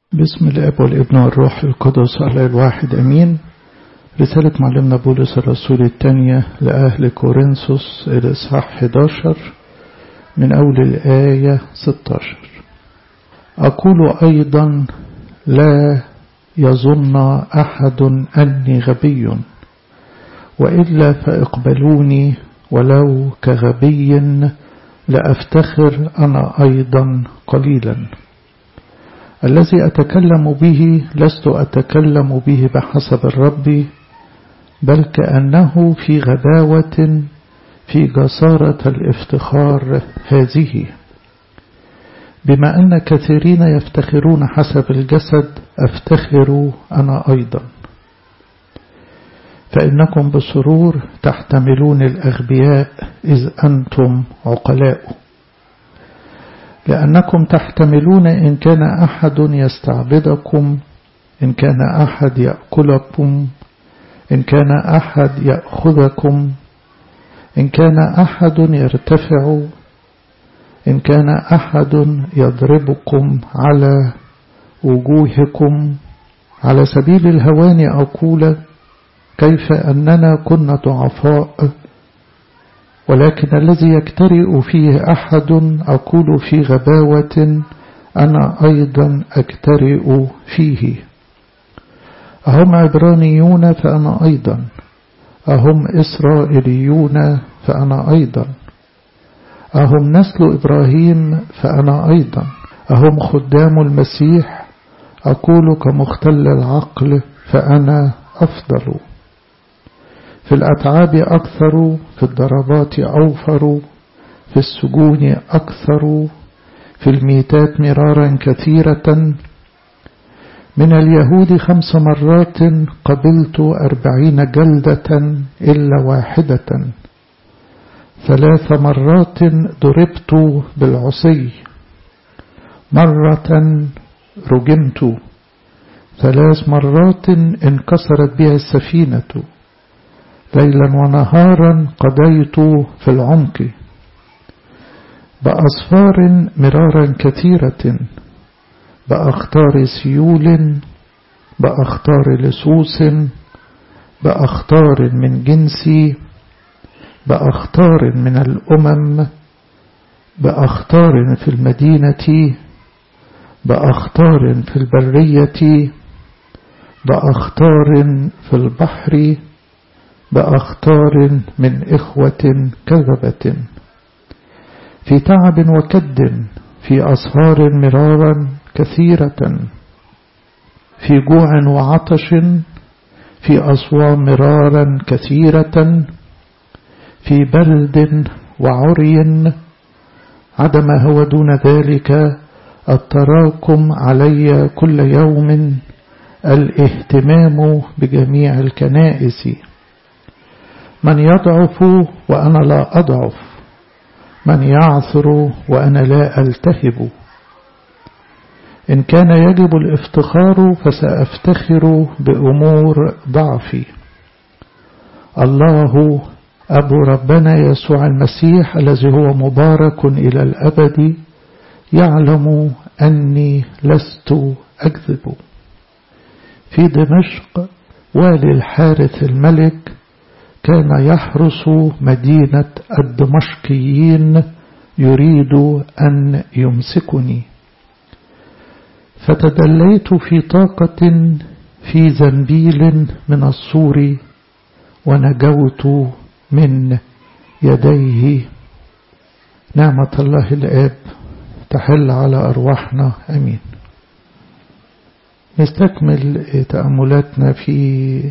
بسم الاب والابن والروح القدس الله الواحد امين رسالة معلمنا بولس الرسول الثانية لأهل كورنثوس الإصحاح 11 من أول الآية 16 أقول أيضا لا يظن أحد أني غبي وإلا فاقبلوني ولو كغبي لأفتخر أنا أيضا قليلا الذي أتكلم به لست أتكلم به بحسب الرب بل كأنه في غباوة في جسارة الافتخار هذه بما أن كثيرين يفتخرون حسب الجسد أفتخر أنا أيضا فإنكم بسرور تحتملون الأغبياء إذ أنتم عقلاء لأنكم تحتملون إن كان أحد يستعبدكم إن كان أحد يأكلكم إن كان أحد يأخذكم إن كان أحد يرتفع إن كان أحد يضربكم على وجوهكم على سبيل الهوان أقول كيف أننا كنا ضعفاء ولكن الذي يكترئ فيه أحد أقول في غباوة أنا أيضا أكترئ فيه أهم عبرانيون فأنا أيضا أهم إسرائيليون فأنا أيضا أهم نسل إبراهيم فأنا أيضا أهم خدام المسيح أقول كمختل العقل فأنا أفضل في الأتعاب أكثر في الضربات أوفر في السجون أكثر في الميتات مرارا كثيرة من اليهود خمس مرات قبلت أربعين جلدة إلا واحدة ثلاث مرات ضربت بالعصي مرة رجمت ثلاث مرات انكسرت بها السفينة ليلا ونهارا قضيت في العمق بأصفار مرارا كثيرة بأختار سيول بأختار لصوص بأختار من جنسي بأختار من الأمم بأختار في المدينة بأختار في البرية بأختار في البحر بأختار من إخوة كذبة في تعب وكد في أسهار مرارا كثيرة في جوع وعطش في أصوام مرارا كثيرة في برد وعري عدم هو دون ذلك التراكم علي كل يوم الاهتمام بجميع الكنائس من يضعف وأنا لا أضعف من يعثر وأنا لا ألتهب إن كان يجب الافتخار فسأفتخر بأمور ضعفي الله أبو ربنا يسوع المسيح الذي هو مبارك إلى الأبد يعلم أني لست أكذب في دمشق والي الحارث الملك كان يحرس مدينة الدمشقيين يريد أن يمسكني فتدليت في طاقة في زنبيل من السور ونجوت من يديه نعمة الله الآب تحل على أرواحنا أمين نستكمل تأملاتنا في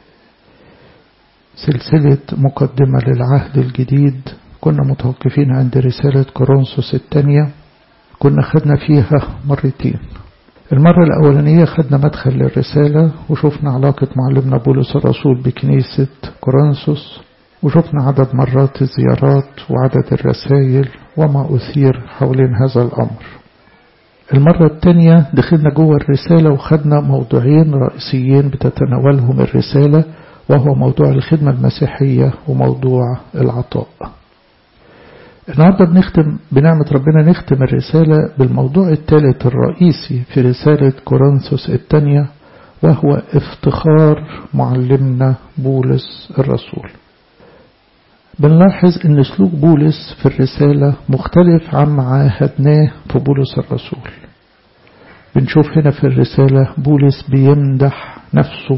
سلسلة مقدمة للعهد الجديد كنا متوقفين عند رسالة كورنثوس الثانية كنا خدنا فيها مرتين المرة الأولانية خدنا مدخل للرسالة وشفنا علاقة معلمنا بولس الرسول بكنيسة كورنثوس وشفنا عدد مرات الزيارات وعدد الرسائل وما أثير حوالين هذا الأمر المرة الثانية دخلنا جوه الرسالة وخدنا موضوعين رئيسيين بتتناولهم الرسالة وهو موضوع الخدمة المسيحية وموضوع العطاء النهاردة بنختم بنعمة ربنا نختم الرسالة بالموضوع الثالث الرئيسي في رسالة كورنثوس الثانية وهو افتخار معلمنا بولس الرسول بنلاحظ ان سلوك بولس في الرسالة مختلف عما عاهدناه في بولس الرسول بنشوف هنا في الرسالة بولس بيمدح نفسه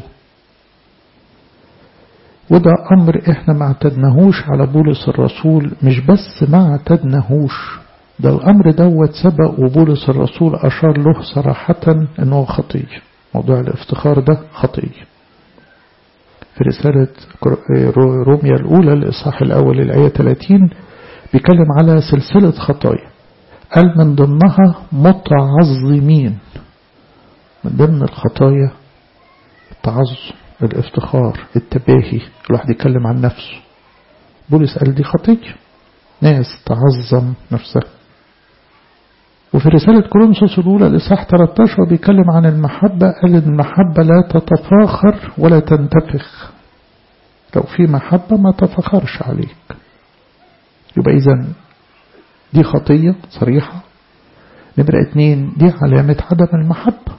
وده أمر إحنا ما اعتدناهوش على بولس الرسول مش بس ما اعتدناهوش ده الأمر دوت سبق وبولس الرسول أشار له صراحة أنه خطية موضوع الافتخار ده خطية في رسالة روميا الأولى الإصحاح الأول الآية 30 بيتكلم على سلسلة خطايا قال من ضمنها متعظمين من ضمن الخطايا التعظم الافتخار التباهي الواحد يتكلم عن نفسه بولس قال دي خطية ناس تعظم نفسها وفي رسالة كورنثوس الأولى الإصحاح 13 بيتكلم عن المحبة قال المحبة لا تتفاخر ولا تنتفخ لو في محبة ما تفخرش عليك يبقى إذا دي خطية صريحة نمرة اتنين دي علامة عدم المحبة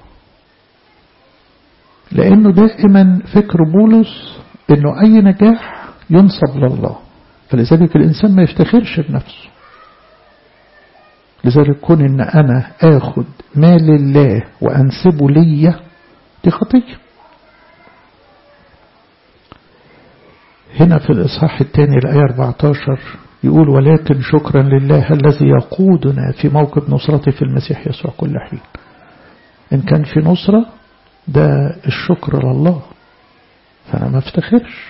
لأنه دائما فكر بولس أنه أي نجاح ينصب لله فلذلك الإنسان ما يفتخرش بنفسه لذلك كون ان انا اخد مال الله وانسبه ليا دي خطية هنا في الاصحاح الثاني الايه 14 يقول ولكن شكرا لله الذي يقودنا في موكب نصرته في المسيح يسوع كل حين ان كان في نصرة ده الشكر لله فانا ما افتخرش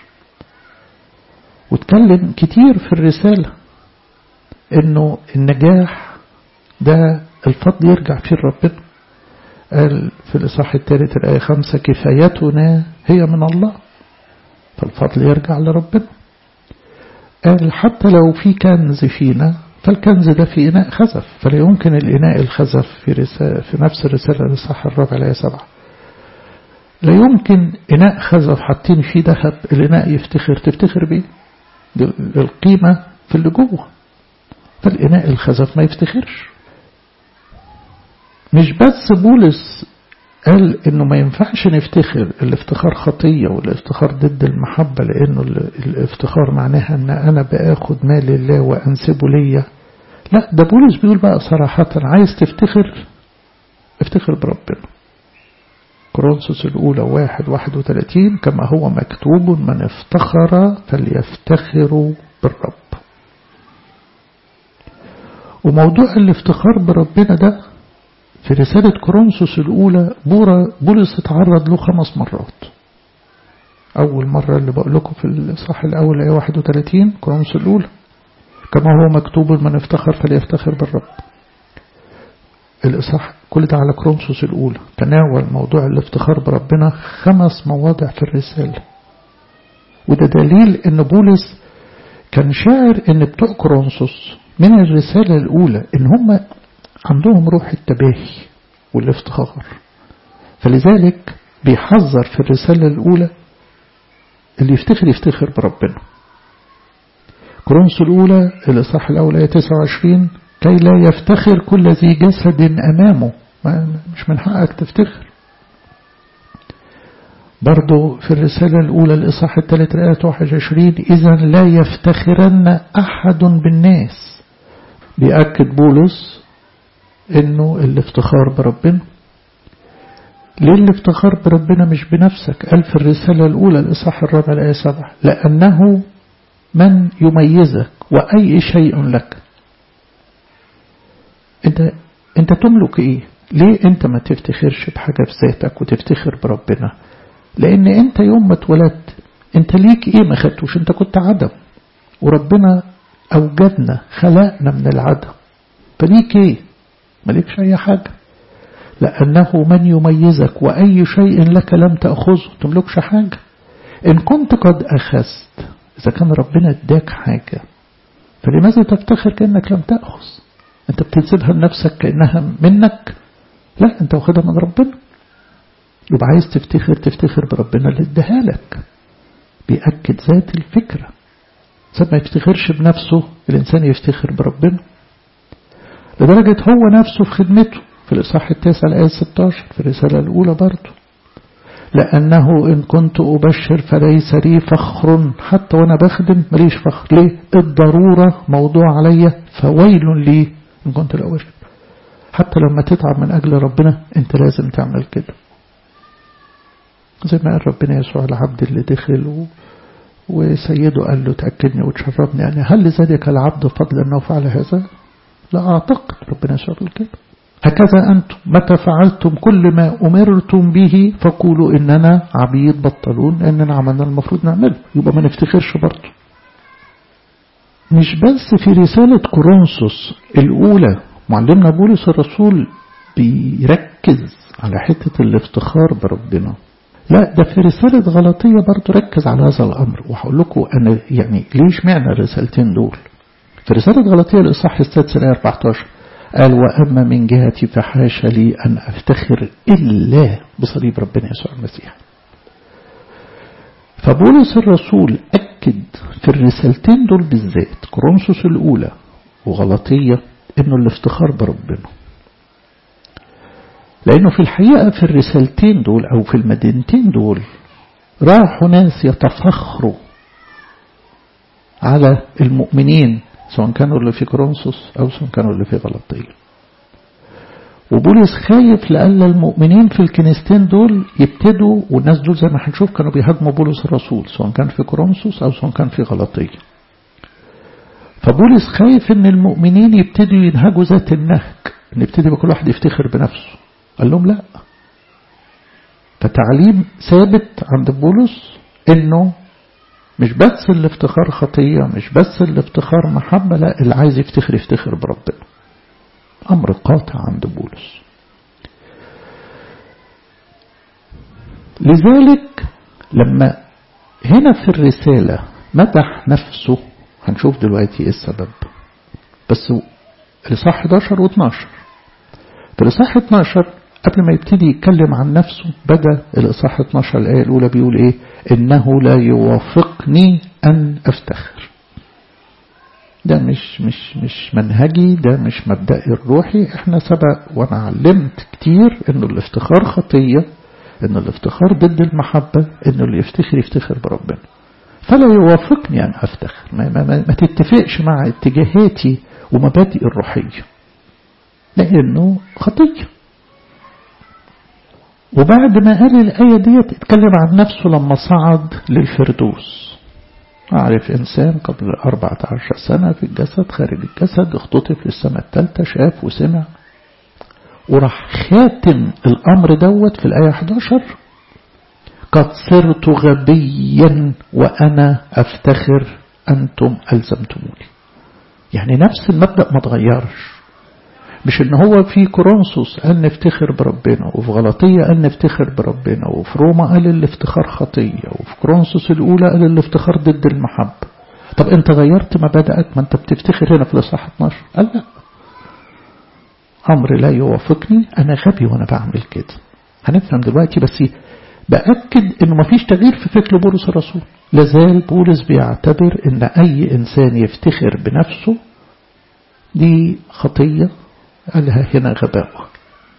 واتكلم كتير في الرسالة انه النجاح ده الفضل يرجع فيه لربنا قال في الإصحاح الثالث الآية خمسة كفايتنا هي من الله فالفضل يرجع لربنا قال حتى لو في كنز فينا فالكنز ده في إناء خزف فلا يمكن الإناء الخزف في, رسالة في نفس الرسالة الإصحاح الرابع الآية سبعة لا يمكن إناء خزف حاطين فيه ذهب الإناء يفتخر تفتخر بيه القيمة في اللي جوه فالإناء الخزف ما يفتخرش مش بس بولس قال انه ما ينفعش نفتخر الافتخار خطية والافتخار ضد المحبة لانه الافتخار معناها ان انا باخد مال الله وانسبه ليا لا ده بولس بيقول بقى صراحة عايز تفتخر افتخر بربنا كورنثوس الأولى واحد واحد وثلاثين كما هو مكتوب من افتخر فليفتخر بالرب وموضوع الافتخار بربنا ده في رسالة كورنثوس الأولى بولس اتعرض له خمس مرات أول مرة اللي بقول لكم في الإصحاح الأول آية 31 كورنثوس الأولى كما هو مكتوب من افتخر فليفتخر بالرب الإصحاح كل ده على كورنثوس الأولى تناول موضوع الافتخار بربنا خمس مواضع في الرسالة وده دليل ان بولس كان شاعر ان بتوع كورنثوس من الرسالة الأولى ان هم عندهم روح التباهي والافتخار فلذلك بيحذر في الرسالة الأولى اللي يفتخر يفتخر بربنا كورنثوس الأولى الإصحاح الأول آية 29 كي لا يفتخر كل ذي جسد أمامه مش من حقك تفتخر برضو في الرسالة الأولى الإصحاح الثالث آية 21 إذا لا يفتخرن أحد بالناس بيأكد بولس إنه الافتخار بربنا ليه الافتخار بربنا مش بنفسك قال في الرسالة الأولى الإصحاح الرابع الآية 7 لأنه من يميزك وأي شيء لك انت انت تملك ايه ليه انت ما تفتخرش بحاجة في ذاتك وتفتخر بربنا لان انت يوم ما اتولدت انت ليك ايه ما خدتوش انت كنت عدم وربنا اوجدنا خلقنا من العدم فليك ايه مالكش اي حاجة لأنه من يميزك وأي شيء لك لم تأخذه تملكش حاجة إن كنت قد أخذت إذا كان ربنا اداك حاجة فلماذا تفتخر كأنك لم تأخذ أنت بتنسبها لنفسك كأنها منك لا أنت واخدها من ربنا يبقى عايز تفتخر تفتخر بربنا اللي اداها لك بيأكد ذات الفكرة سب ما يفتخرش بنفسه الإنسان يفتخر بربنا لدرجة هو نفسه في خدمته في الإصحاح التاسع الآية 16 في الرسالة الأولى برضه لأنه إن كنت أبشر فليس لي فخر حتى وأنا بخدم ماليش فخر ليه الضرورة موضوع عليا فويل لي إن كنت الأبشر حتى لما تتعب من أجل ربنا أنت لازم تعمل كده زي ما قال ربنا يسوع العبد اللي دخل و... وسيده قال له تأكدني وتشربني يعني هل لذلك العبد فضل أنه فعل هذا لا أعتقد ربنا يسوع كده هكذا أنتم متى فعلتم كل ما أمرتم به فقولوا إننا عبيد بطلون إننا عملنا المفروض نعمله يبقى ما نفتخرش برضه مش بس في رسالة كورنثوس الأولى معلمنا بولس الرسول بيركز على حتة الافتخار بربنا لا ده في رسالة غلطية برضه ركز على هذا الأمر وهقول لكم أنا يعني ليش معنى الرسالتين دول في رسالة غلطية الإصحاح السادس الآية 14 قال وأما من جهتي فحاشا لي أن أفتخر إلا بصليب ربنا يسوع المسيح فبولس الرسول أكد في الرسالتين دول بالذات كورنثوس الأولى وغلطية إنه الافتخار بربنا لأنه في الحقيقة في الرسالتين دول أو في المدينتين دول راحوا ناس يتفخروا على المؤمنين سواء كانوا اللي في كورنثوس أو سواء كانوا اللي في غلطية وبولس خايف لألا المؤمنين في الكنيستين دول يبتدوا والناس دول زي ما هنشوف كانوا بيهاجموا بولس الرسول سواء كان في كورنثوس أو سواء كان في غلطية فبولس خايف ان المؤمنين يبتدوا ينهجوا ذات النهج ان يبتدي كل واحد يفتخر بنفسه قال لهم لا فتعليم ثابت عند بولس انه مش بس الافتخار خطية مش بس الافتخار محبة لا اللي عايز يفتخر يفتخر بربنا أمر قاطع عند بولس لذلك لما هنا في الرسالة مدح نفسه هنشوف دلوقتي ايه السبب بس الإصحاح 11 و12 في الإصحاح 12 قبل ما يبتدي يتكلم عن نفسه بدأ الإصحاح 12 الآية الأولى بيقول إيه إنه لا يوافقني أن أفتخر ده مش مش مش منهجي ده مش مبدئي الروحي احنا سبق وانا علمت كتير انه الافتخار خطية ان الافتخار ضد المحبة انه اللي يفتخر يفتخر بربنا فلا يوافقني ان افتخر ما, ما, ما, ما تتفقش مع اتجاهاتي ومبادئي الروحية لانه خطيه وبعد ما قال الآية ديت اتكلم عن نفسه لما صعد للفردوس أعرف إنسان قبل أربعة عشر سنة في الجسد خارج الجسد اختطف للسماء الثالثة شاف وسمع وراح خاتم الأمر دوت في الآية 11 قد صرت غبيا وأنا أفتخر أنتم ألزمتموني يعني نفس المبدأ ما تغيرش مش ان هو في كورنثوس قال نفتخر بربنا وفي غلطية قال نفتخر بربنا وفي روما قال الافتخار خطية وفي كورنثوس الأولى قال الافتخار ضد المحبة طب انت غيرت مبادئك ما انت بتفتخر هنا في الإصحاح 12 قال لا أمر لا يوافقني أنا غبي وأنا بعمل كده هنفهم دلوقتي بس بأكد انه ما فيش تغيير في فكر بولس الرسول لازال بولس بيعتبر ان اي انسان يفتخر بنفسه دي خطية قالها هنا غباوة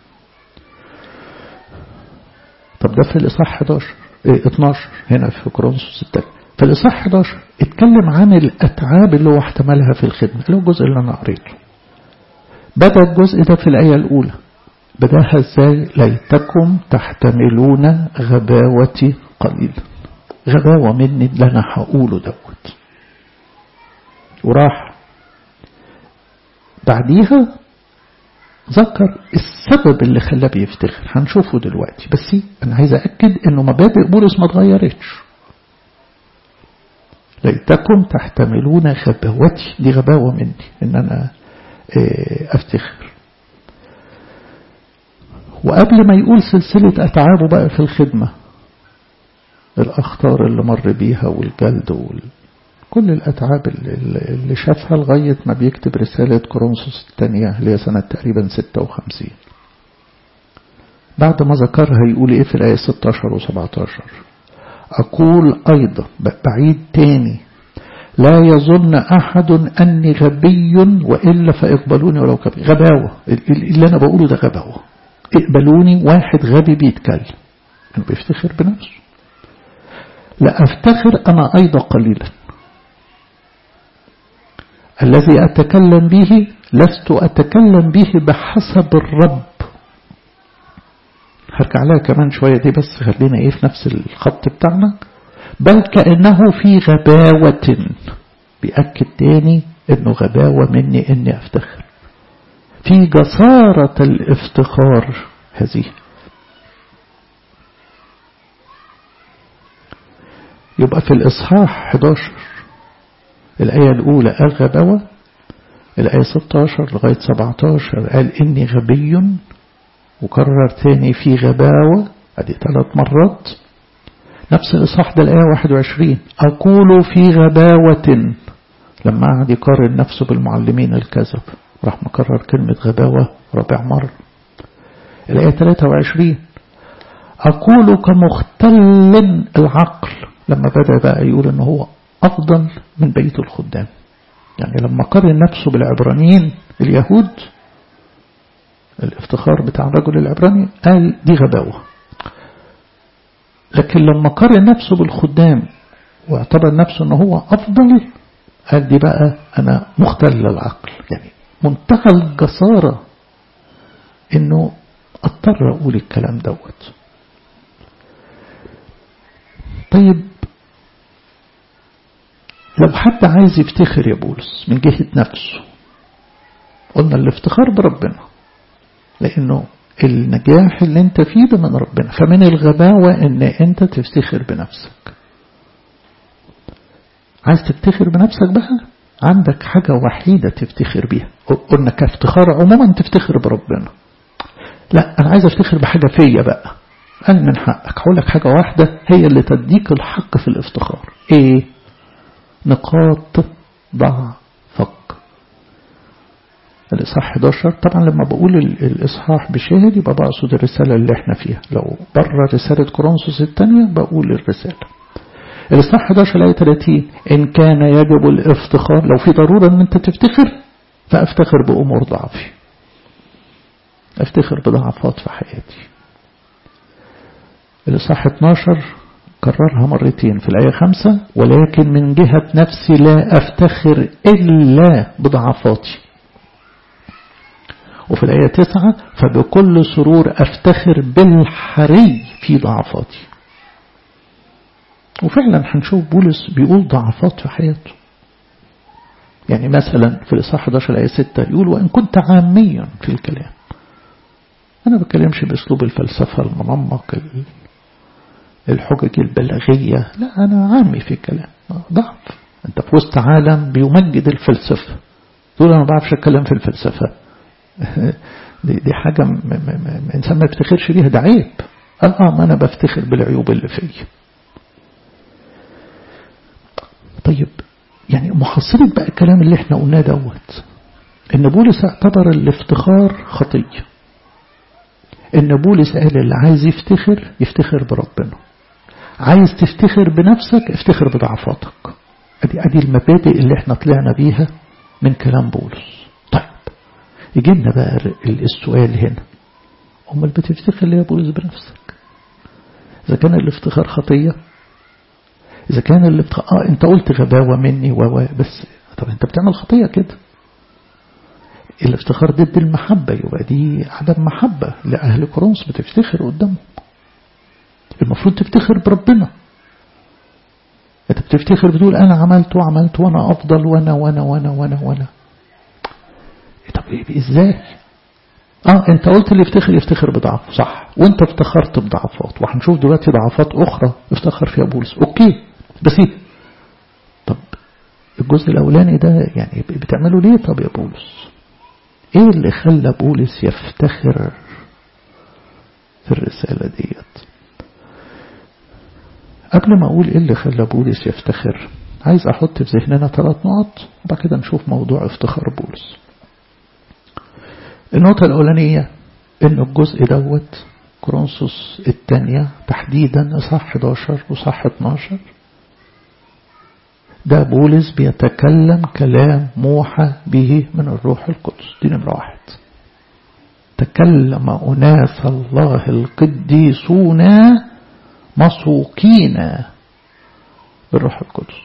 طب ده في الإصحاح 11 إيه 12 هنا في كورنثوس الثاني في الإصحاح 11 اتكلم عن الأتعاب اللي هو احتملها في الخدمة اللي هو الجزء اللي أنا قريته بدأ الجزء ده في الآية الأولى بداها ازاي ليتكم تحتملون غباوتي قليلا غباوة مني اللي أنا هقوله دوت وراح بعديها ذكر السبب اللي خلاه بيفتخر هنشوفه دلوقتي بس انا عايز اكد انه مبادئ بولس ما اتغيرتش ليتكم تحتملون غباوتي دي غباوة مني ان انا افتخر وقبل ما يقول سلسلة اتعابه بقى في الخدمة الاخطار اللي مر بيها والجلد وال كل الأتعاب اللي شافها لغاية ما بيكتب رسالة كورنثوس الثانية اللي هي سنة تقريبا 56 بعد ما ذكرها يقول إيه في الآية 16 و 17 أقول أيضا بعيد تاني لا يظن أحد أني غبي وإلا فاقبلوني ولو كبير غباوة اللي أنا بقوله ده غباوة اقبلوني واحد غبي بيتكلم أنا بيفتخر بنفسه لا أفتخر أنا أيضا قليلا الذي أتكلم به لست أتكلم به بحسب الرب هرجع لها كمان شوية دي بس خلينا ايه في نفس الخط بتاعنا بل كأنه في غباوة بيأكد تاني انه غباوة مني اني افتخر في جسارة الافتخار هذه يبقى في الإصحاح 11 الآية الأولى قال غباوة الآية 16 لغاية 17 قال إني غبي وكرر تاني في غباوة ادي ثلاث مرات نفس الإصحاح ده الآية 21 أقول في غباوة لما قعد يقارن نفسه بالمعلمين الكذب راح مكرر كلمة غباوة رابع مرة الآية 23 أقول كمختل العقل لما بدأ بقى يقول إن هو أفضل من بقية الخدام يعني لما قارن نفسه بالعبرانيين اليهود الافتخار بتاع الرجل العبراني قال دي غباوة لكن لما قارن نفسه بالخدام واعتبر نفسه ان هو افضل قال دي بقى انا مختل العقل يعني منتهى الجسارة انه اضطر اقول الكلام دوت طيب لو حد عايز يفتخر يا بولس من جهة نفسه قلنا الافتخار بربنا لأنه النجاح اللي انت فيه ده من ربنا فمن الغباوة ان انت تفتخر بنفسك عايز تفتخر بنفسك بقى عندك حاجة وحيدة تفتخر بيها قلنا كافتخار عموما تفتخر بربنا لا أنا عايز أفتخر بحاجة فيا بقى قال من حقك هقول لك حاجة واحدة هي اللي تديك الحق في الافتخار ايه نقاط ضعفك الإصحاح 11 طبعا لما بقول الإصحاح بشاهد يبقى بقصد الرسالة اللي احنا فيها لو بره رسالة كورنثوس الثانية بقول الرسالة الإصحاح 11 آية 30 إن كان يجب الافتخار لو في ضرورة أن أنت تفتخر فأفتخر بأمور ضعفي أفتخر بضعفات في حياتي الإصحاح 12 كررها مرتين في الآية 5 ولكن من جهة نفسي لا أفتخر إلا بضعفاتي وفي الآية 9 فبكل سرور أفتخر بالحري في ضعفاتي وفعلا هنشوف بولس بيقول ضعفات في حياته يعني مثلا في الإصحاح 11 الآية 6 يقول وإن كنت عاميا في الكلام أنا بتكلمش بأسلوب الفلسفة المنمق الحجج البلاغية لا أنا عامي في الكلام ضعف أنت في وسط عالم بيمجد الفلسفة تقول أنا ما بعرفش أتكلم في الفلسفة دي, دي حاجة م م م إنسان ما يفتخرش بيها ده عيب قال آه ما أنا بفتخر بالعيوب اللي فيا طيب يعني محصلة بقى الكلام اللي احنا قلناه دوت ان بولس اعتبر الافتخار خطية ان بولس قال اللي عايز يفتخر يفتخر بربنا عايز تفتخر بنفسك افتخر بضعفاتك ادي ادي المبادئ اللي احنا طلعنا بيها من كلام بولس طيب يجي لنا بقى السؤال هنا امال بتفتخر ليه يا بولس بنفسك اذا كان الافتخار خطيه إذا كان الافتخار آه أنت قلت غباوة مني و بس طب أنت بتعمل خطية كده الافتخار ضد المحبة يبقى دي عدم محبة لأهل كورنثوس بتفتخر قدامهم المفروض تفتخر بربنا أنت بتفتخر بتقول أنا عملت وعملت وأنا أفضل وأنا وأنا وأنا وأنا وأنا طب إزاي اه انت قلت اللي يفتخر يفتخر بضعف صح وانت افتخرت بضعفات وهنشوف دلوقتي ضعفات اخرى افتخر فيها بولس اوكي بس ايه طب الجزء الاولاني ده يعني بتعمله ليه طب يا بولس ايه اللي خلى بولس يفتخر في الرسالة ديت قبل ما اقول ايه اللي خلى بولس يفتخر عايز احط في ذهننا ثلاث نقط وبعد كده نشوف موضوع افتخار بولس النقطة الأولانية إن الجزء دوت كورنثوس الثانية تحديدا إصحاح 11 وصح 12 ده بولس بيتكلم كلام موحى به من الروح القدس دي نمرة واحد تكلم أناس الله القديسون مسوقين بالروح القدس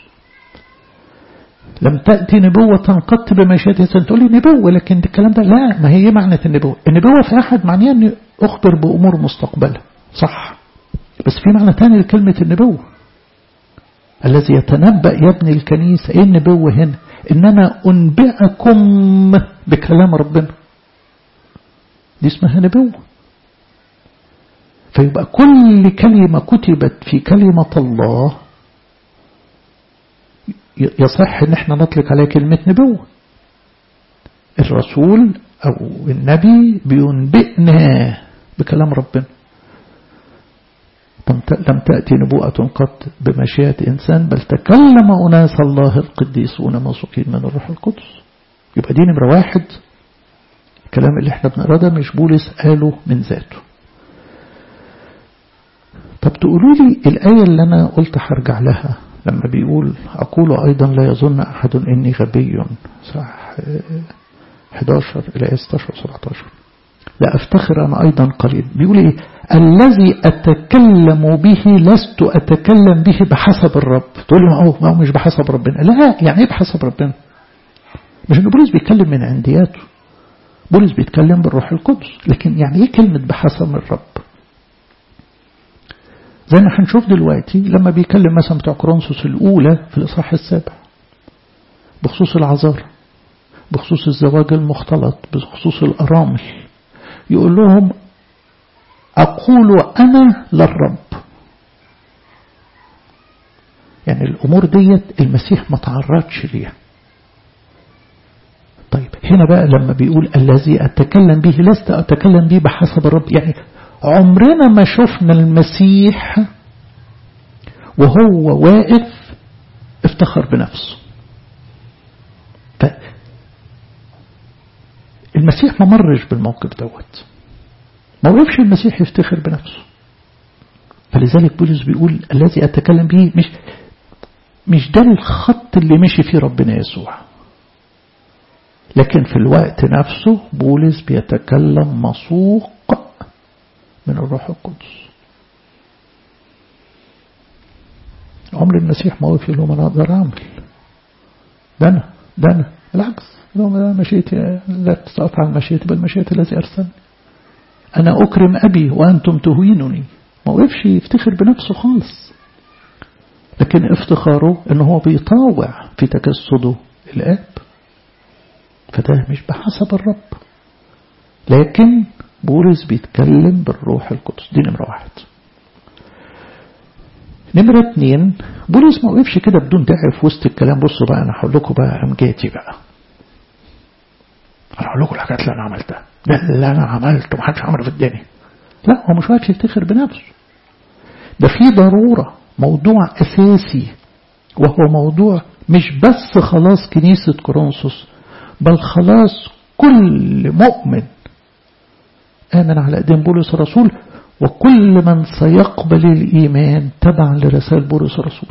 لم تأتي نبوة قط بمشيئة تقول لي نبوة لكن الكلام ده لا ما هي معنى النبوة النبوة في أحد معناه أني أخبر بأمور مستقبلة صح بس في معنى تاني لكلمة النبوة الذي يتنبأ يبني الكنيسة ايه النبوة هنا ان انا انبئكم بكلام ربنا دي اسمها نبوة فيبقى كل كلمة كتبت في كلمة الله يصح ان احنا نطلق عليها كلمة نبوة الرسول او النبي بينبئنا بكلام ربنا لم تأتي نبوءة قط بمشيئة إنسان بل تكلم أناس الله القديسون موثوقين من الروح القدس يبقى دي نمرة واحد الكلام اللي احنا بنقراه ده مش بولس قاله من ذاته طب تقولوا لي الآية اللي أنا قلت هرجع لها لما بيقول أقول أيضا لا يظن أحد إني غبي صح 11 إلى 16 17 لا أفتخر أنا أيضا قليل بيقول إيه الذي أتكلم به لست أتكلم به بحسب الرب تقول لي ما هو, ما هو مش بحسب ربنا لا يعني إيه بحسب ربنا مش إن بولس بيتكلم من عندياته بولس بيتكلم بالروح القدس لكن يعني إيه كلمة بحسب الرب زي ما هنشوف دلوقتي لما بيكلم مثلا بتاع كورنثوس الأولى في الإصحاح السابع بخصوص العذار بخصوص الزواج المختلط بخصوص الأرامل يقول لهم أقول أنا للرب يعني الأمور ديت المسيح ما تعرضش ليها طيب هنا بقى لما بيقول الذي أتكلم به لست أتكلم به بحسب الرب يعني عمرنا ما شفنا المسيح وهو واقف افتخر بنفسه المسيح ما مرش بالموقف دوت ما وقفش المسيح يفتخر بنفسه فلذلك بولس بيقول الذي أتكلم به مش مش ده الخط اللي مشي فيه ربنا يسوع لكن في الوقت نفسه بولس بيتكلم مسوق من الروح القدس عمر المسيح ما وقف له ما انا اقدر اعمل ده انا ده انا بالعكس لو مشيتي لا تستطيع مشيتي بل مشيتي الذي ارسلني أنا أكرم أبي وأنتم تهينني ما وقفش يفتخر بنفسه خالص لكن افتخاره أنه هو بيطاوع في تجسده الآب فده مش بحسب الرب لكن بولس بيتكلم بالروح القدس دي نمرة واحد نمرة اتنين بولس ما وقفش كده بدون داعي في وسط الكلام بصوا بقى أنا هقول لكم بقى أمجاتي بقى أنا هقول لكم الحاجات اللي أنا عملتها ده اللي أنا عملته محدش عمله في الدنيا لا هو مش واقف يفتخر بنفسه ده في ضرورة موضوع أساسي وهو موضوع مش بس خلاص كنيسة كورنثوس بل خلاص كل مؤمن آمن على قدام بولس الرسول وكل من سيقبل الإيمان تبعا لرسائل بولس الرسول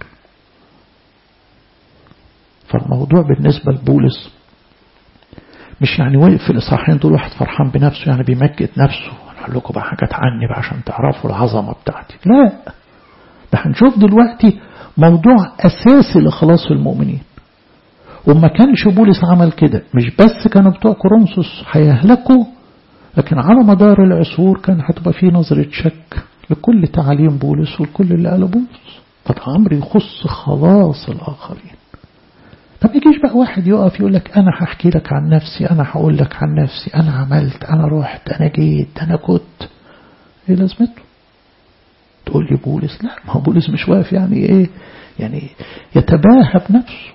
فالموضوع بالنسبة لبولس مش يعني واقف في الإصحاحين دول واحد فرحان بنفسه يعني بيمجد نفسه هقول لكم بقى حاجات عني بقى عشان تعرفوا العظمة بتاعتي لا ده هنشوف دلوقتي موضوع أساسي لخلاص المؤمنين وما كانش بولس عمل كده مش بس كانوا بتوع كورنثوس هيهلكوا لكن على مدار العصور كان هتبقى فيه نظرة شك لكل تعاليم بولس والكل اللي قاله بولس فده أمر يخص خلاص الآخرين طب يجيش بقى واحد يقف يقول لك أنا هحكي لك عن نفسي أنا هقول لك عن نفسي أنا عملت أنا رحت أنا جيت أنا كنت إيه لازمته تقول لي بولس لا ما هو بولس مش واقف يعني إيه يعني يتباهى بنفسه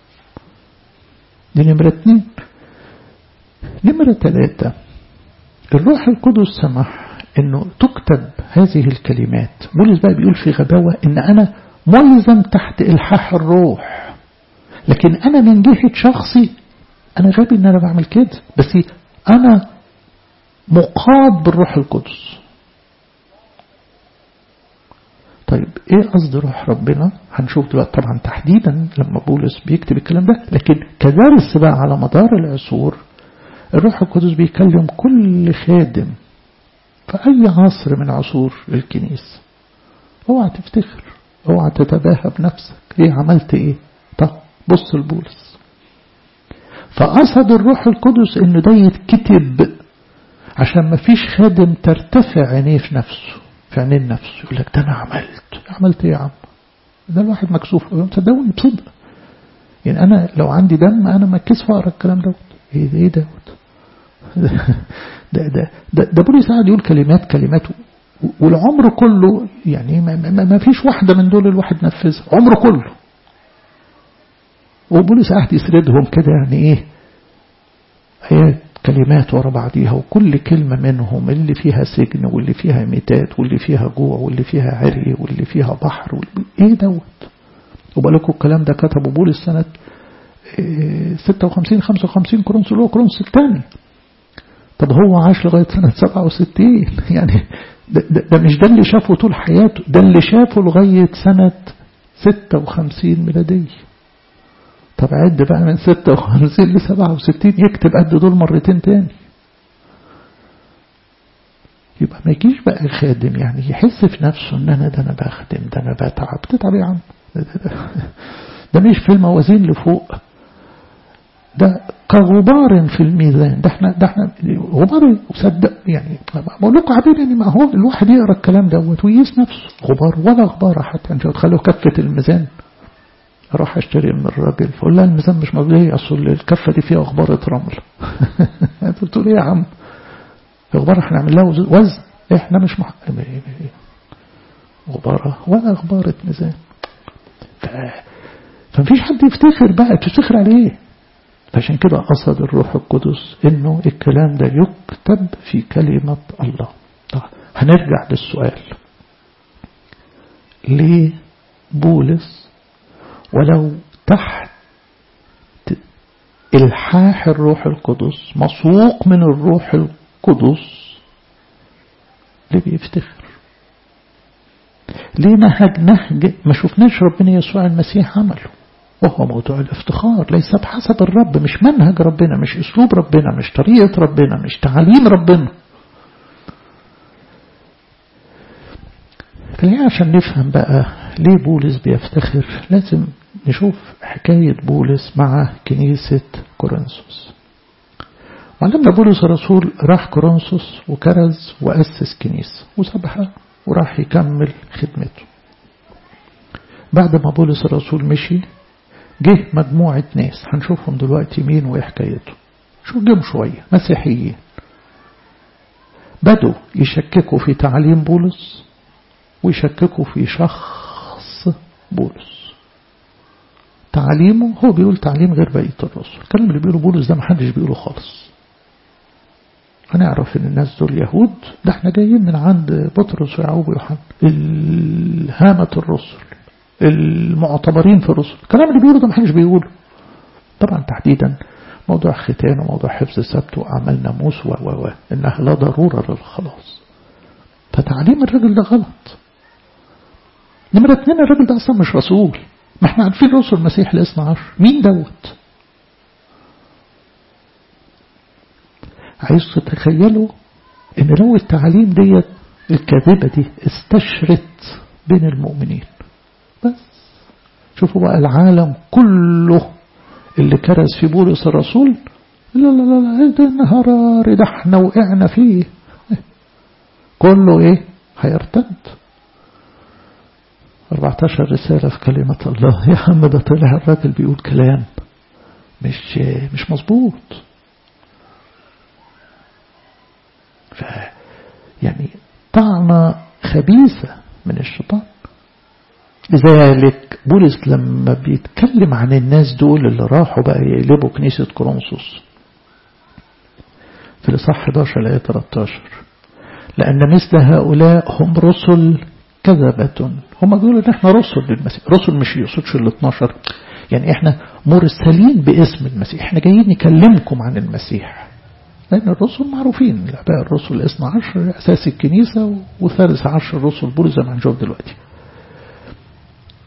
دي نمرة اتنين نمرة ثلاثة الروح القدس سمح انه تكتب هذه الكلمات بولس بقى بيقول في غباوة ان انا ملزم تحت الحاح الروح لكن انا من جهة شخصي انا غبي ان انا بعمل كده بس انا مقاد بالروح القدس طيب ايه قصد روح ربنا هنشوف دلوقتي طبعا تحديدا لما بولس بيكتب الكلام ده لكن كدرس بقى على مدار العصور الروح القدس بيكلم كل خادم في أي عصر من عصور الكنيسة اوعى تفتخر اوعى تتباهى بنفسك ايه عملت ايه طب بص لبولس فقصد الروح القدس انه ده يتكتب عشان ما فيش خادم ترتفع عينيه في نفسه في عينين نفسه يقول لك ده انا عملت عملت ايه يا عم ده الواحد مكسوف صدقوني بصدق يعني انا لو عندي دم انا مكسف اقرا الكلام دوت ايه ده ايه دوت ده ده ده, ده بولس قاعد يقول كلمات كلمات والعمر كله يعني ما, ما, ما فيش واحدة من دول الواحد نفذها عمره كله وبولس قاعد يسردهم كده يعني ايه آيات كلمات ورا بعضيها وكل كلمة منهم اللي فيها سجن واللي فيها ميتات واللي فيها جوع واللي فيها عري واللي فيها بحر واللي ايه دوت وبالكم الكلام ده كتبه بولس سنة 56 55 كورنثوس اللي هو كورنثوس الثاني طب هو عاش لغاية سنة 67 يعني ده, ده, ده مش ده اللي شافه طول حياته ده اللي شافه لغاية سنة 56 ميلادية طب عد بقى من 56 ل 67 يكتب قد دول مرتين تاني يبقى ما يجيش بقى خادم يعني يحس في نفسه ان انا ده انا بخدم ده انا بتعب تتعب يا عم ده, ده, ده, ده مش في الموازين لفوق ده كغبار في الميزان ده احنا ده احنا غبار وصدق يعني بقول لكم حبيبي يعني ما هو الواحد يقرا الكلام دوت ويقيس نفسه غبار ولا غبار حتى انت تخلوا كفه الميزان اروح اشتري من الراجل فاقول لها الميزان مش موجود ايه اصل الكفه دي فيها غباره رمل انت بتقول ايه يا عم غبار احنا نعمل لها وزن احنا مش مح... غباره ولا غباره ميزان ف... فمفيش حد يفتخر بقى تفتخر عليه فعشان كده قصد الروح القدس انه الكلام ده يكتب في كلمة الله طيب هنرجع للسؤال ليه بولس ولو تحت الحاح الروح القدس مسوق من الروح القدس ليه بيفتخر ليه نهج نهج ما شفناش ربنا يسوع المسيح عمله وهو موضوع الافتخار ليس بحسب الرب مش منهج ربنا مش اسلوب ربنا مش طريقة ربنا مش تعاليم ربنا فليه عشان نفهم بقى ليه بولس بيفتخر لازم نشوف حكاية بولس مع كنيسة كورنثوس معلمنا بولس الرسول راح كورنثوس وكرز وأسس كنيسة وسبحها وراح يكمل خدمته بعد ما بولس الرسول مشي جه مجموعة ناس هنشوفهم دلوقتي مين وإيه حكايته شو جم شوية مسيحيين بدوا يشككوا في تعليم بولس ويشككوا في شخص بولس تعليمه هو بيقول تعليم غير بقية الرسل الكلام اللي بيقوله بولس ده محدش بيقوله خالص هنعرف ان الناس دول يهود ده احنا جايين من عند بطرس ويعقوب ويوحنا الهامة الرسل المعتبرين في الرسل الكلام اللي بيقوله ده محدش بيقوله طبعا تحديدا موضوع ختان وموضوع حفظ السبت وأعمال ناموس و و و إنها لا ضرورة للخلاص فتعليم الراجل ده غلط نمرة اتنين الراجل ده أصلا مش رسول ما احنا عارفين رسل المسيح الاثنى عشر مين دوت عايز تتخيلوا ان لو التعليم ديت الكاذبة دي استشرت بين المؤمنين بس شوفوا بقى العالم كله اللي كرز في بولس الرسول لا لا لا لا ده النهار ده احنا وقعنا فيه كله ايه هيرتد 14 رسالة في كلمة الله يا عم ده طلع الراجل بيقول كلام مش مش مظبوط ف يعني طعنة خبيثة من الشيطان لذلك بولس لما بيتكلم عن الناس دول اللي راحوا بقى يقلبوا كنيسة كورنثوس في الإصحاح 11 الآية 13 لأن مثل هؤلاء هم رسل كذبة هم بيقولوا ان احنا رسل للمسيح رسل مش يقصدش ال 12 يعني احنا مرسلين باسم المسيح احنا جايين نكلمكم عن المسيح لأن الرسل معروفين الآباء الرسل الاثنى عشر أساس الكنيسة وثالث عشر الرسل بولس زي ما هنشوف دلوقتي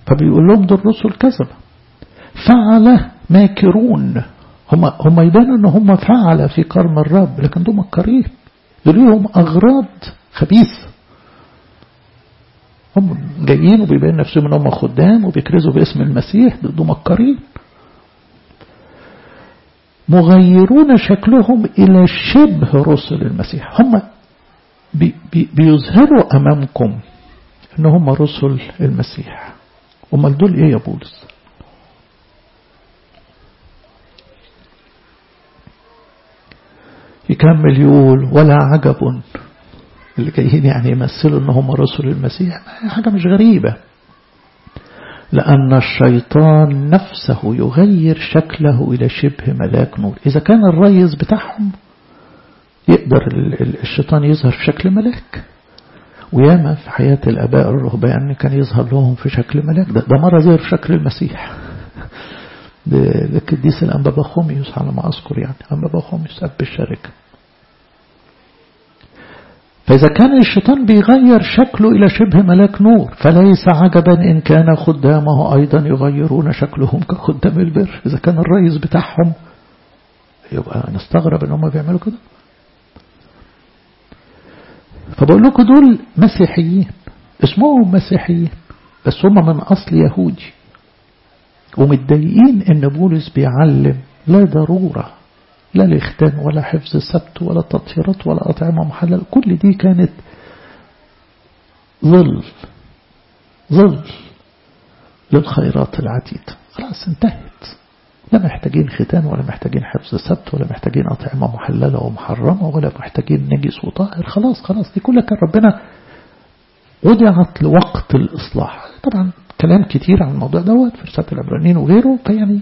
فبيقول لهم دول رسل كذبة فعل ماكرون هم هم يبانوا ان هم فعل في كرم الرب لكن دول مكرين دول لهم اغراض خبيثه هم جايين وبيبين نفسهم ان هم خدام وبيكرزوا باسم المسيح دول مكرين مغيرون شكلهم إلى شبه رسل المسيح هم بي بي بيظهروا أمامكم ان هم رسل المسيح امال دول ايه يا بولس يكمل يقول ولا عجب اللي جايين يعني يمثلوا ان هم رسل المسيح حاجة مش غريبة لأن الشيطان نفسه يغير شكله إلى شبه ملاك نور إذا كان الريس بتاعهم يقدر الشيطان يظهر في شكل ملاك وياما في حياة الآباء الرهبان كان يظهر لهم في شكل ملاك ده, ده مرة ظهر في شكل المسيح القديس الأنبابا خوميوس على ما أذكر يعني أنبابا خوميوس أب الشركة فإذا كان الشيطان بيغير شكله إلى شبه ملاك نور فليس عجبا إن كان خدامه أيضا يغيرون شكلهم كخدام البر إذا كان الرئيس بتاعهم يبقى نستغرب إن هم بيعملوا كده فبقول لكم دول مسيحيين اسمهم مسيحيين بس هم من أصل يهودي ومتضايقين إن بولس بيعلم لا ضرورة لا الإختان ولا حفظ السبت ولا تطهيرات ولا أطعمة محلل كل دي كانت ظل ظل للخيرات العتيدة خلاص انتهت لا محتاجين ختان ولا محتاجين حفظ السبت ولا محتاجين أطعمة محللة ومحرمة ولا محتاجين نجس وطاهر خلاص خلاص دي كلها كان ربنا وضعت لوقت الإصلاح طبعا كلام كتير عن الموضوع دوت في رسالة العبرانيين وغيره فيعني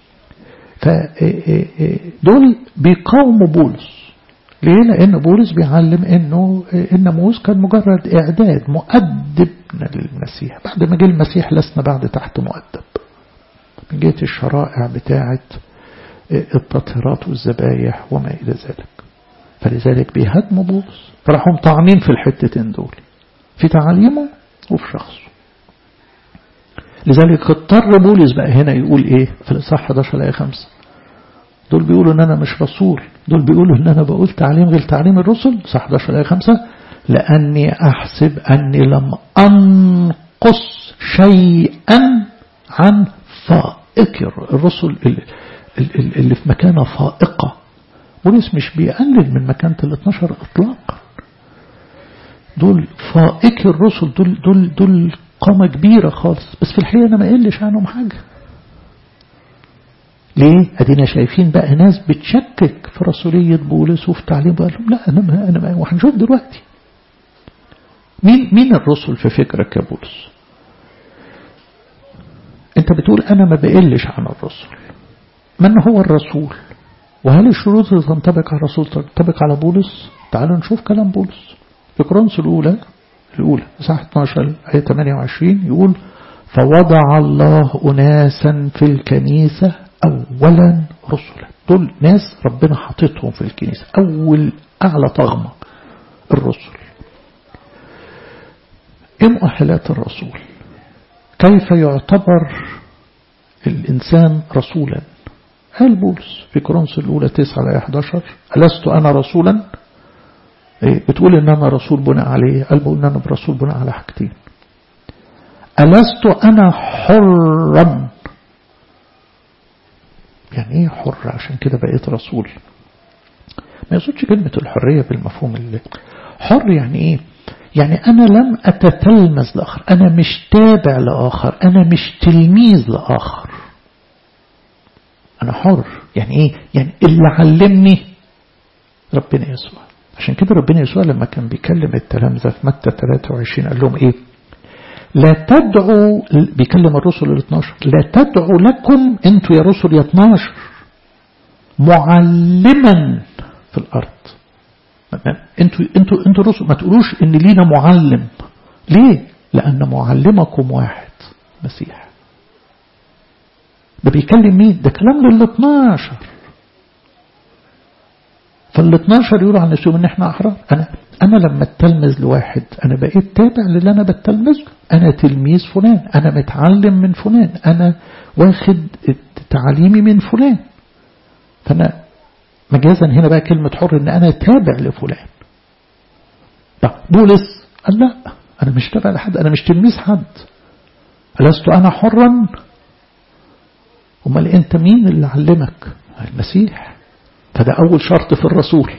فدول بيقاوموا بولس ليه لأن بولس بيعلم أنه الناموس كان مجرد إعداد مؤدبنا للمسيح بعد ما جه المسيح لسنا بعد تحت مؤدب من جهة الشرائع بتاعة التطهيرات والذبايح وما إلى ذلك فلذلك بيهدموا بولس فراحوا طعنين في الحتتين دول في تعاليمه وفي شخصه لذلك اضطر بولس بقى هنا يقول ايه في الإصحاح 11 آية 5 دول بيقولوا ان انا مش رسول دول بيقولوا ان انا بقول تعليم غير تعليم الرسل صح 11 آية 5 لأني أحسب أني لم أنقص شيئا عن فائق الرسل اللي في مكانة فائقة بولس مش بيقلل من مكانة ال 12 إطلاقا دول فائق الرسل دول دول دول قامة كبيرة خالص بس في الحقيقة أنا ما قلش عنهم حاجة ليه؟ أدينا شايفين بقى ناس بتشكك في رسولية بولس وفي تعليم قال لهم لا أنا ما أنا ما وهنشوف دلوقتي مين مين الرسل في فكرك يا بولس؟ أنت بتقول أنا ما بقلش عن الرسل من هو الرسول؟ وهل الشروط اللي تنطبق على الرسول تنطبق على بولس؟ تعالوا نشوف كلام بولس في كورنثوس الأولى الأولى صح 12 آية 28 يقول فوضع الله أناسا في الكنيسة أولا رسلا دول ناس ربنا حاططهم في الكنيسة أول أعلى طغمة الرسل إيه مؤهلات الرسول كيف يعتبر الإنسان رسولا قال بولس في كورنثوس الأولى 9 آية 11 ألست أنا رسولا إيه بتقول ان انا رسول بناء عليه قال بقول ان انا برسول بناء على حاجتين ألست أنا حرا يعني ايه حر عشان كده بقيت رسول ما يقصدش كلمة الحرية بالمفهوم اللي حر يعني ايه يعني أنا لم أتتلمذ لآخر أنا مش تابع لآخر أنا مش تلميذ لآخر أنا حر يعني إيه يعني اللي علمني ربنا يسوع عشان كده ربنا يسوع لما كان بيكلم التلامذة في متى 23 قال لهم إيه لا تدعوا بيكلم الرسل ال 12 لا تدعوا لكم انتوا يا رسل يا 12 معلما في الأرض انتوا انتوا انتوا رسل ما تقولوش ان لينا معلم ليه لأن معلمكم واحد مسيح ده بيكلم مين ده كلام لل 12 فال 12 يقولوا عن نفسهم ان احنا احرار انا انا لما اتلمذ لواحد انا بقيت تابع للي انا بتلمذه انا تلميذ فلان انا متعلم من فلان انا واخد تعليمي من فلان فانا مجازا هنا بقى كلمة حر ان انا تابع لفلان طب بولس قال لا انا مش تابع لحد انا مش تلميذ حد لست انا حرا امال انت مين اللي علمك المسيح فده اول شرط في الرسول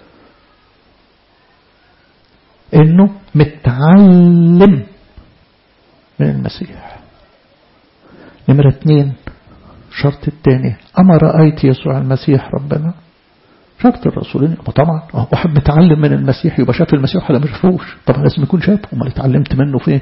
انه متعلم من المسيح نمرة اتنين شرط التاني أما رأيت يسوع المسيح ربنا شرط الرسولين طبعا واحد متعلم من المسيح يبقى شاف المسيح ولا ما شافوش طبعا لازم يكون شافه امال اتعلمت منه فين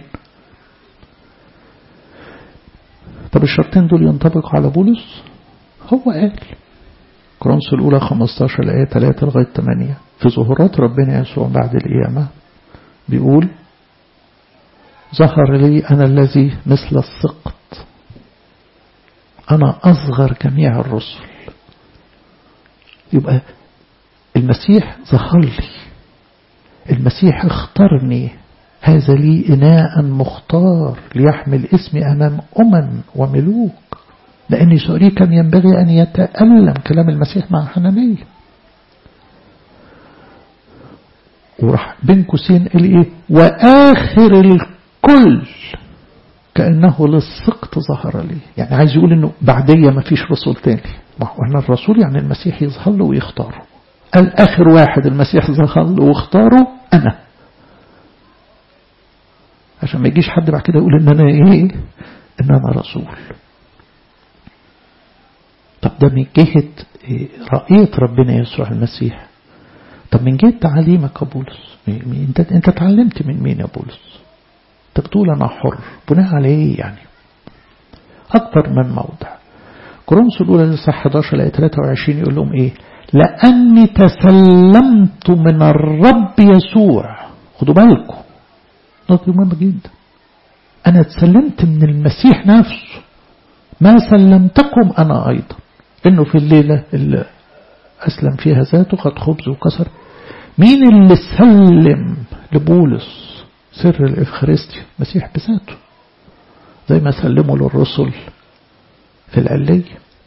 طب الشرطين دول ينطبقوا على بولس هو قال كرونس الأولى 15 الآية 3 لغاية 8 في ظهورات ربنا يسوع بعد القيامة بيقول ظهر لي أنا الذي مثل السقط أنا أصغر جميع الرسل يبقى المسيح ظهر لي المسيح اختارني هذا لي إناء مختار ليحمل اسمي أمام أمم وملوك لأن سؤالي كان ينبغي أن يتألم كلام المسيح مع حنانية وراح بين قوسين قال ايه واخر الكل كانه للسقط ظهر لي يعني عايز يقول انه بعديه ما فيش رسول تاني ما هو احنا الرسول يعني المسيح يظهر له ويختاره قال اخر واحد المسيح ظهر له واختاره انا عشان ما يجيش حد بعد كده يقول ان انا ايه ان انا رسول طب ده من جهه رأية ربنا يسوع المسيح طب من جهة تعليمك يا بولس انت انت اتعلمت من مين يا بولس انت بتقول انا حر بناء على ايه يعني اكثر من موضع كورنثوس الاولى لسه 11 لايه 23 يقول لهم ايه لاني تسلمت من الرب يسوع خدوا بالكم نقطه مهمه جدا انا اتسلمت من المسيح نفسه ما سلمتكم انا ايضا انه في الليله اللي أسلم فيها ذاته قد خبز وكسر مين اللي سلم لبولس سر الإفخارستيا مسيح بذاته زي ما سلموا للرسل في العلية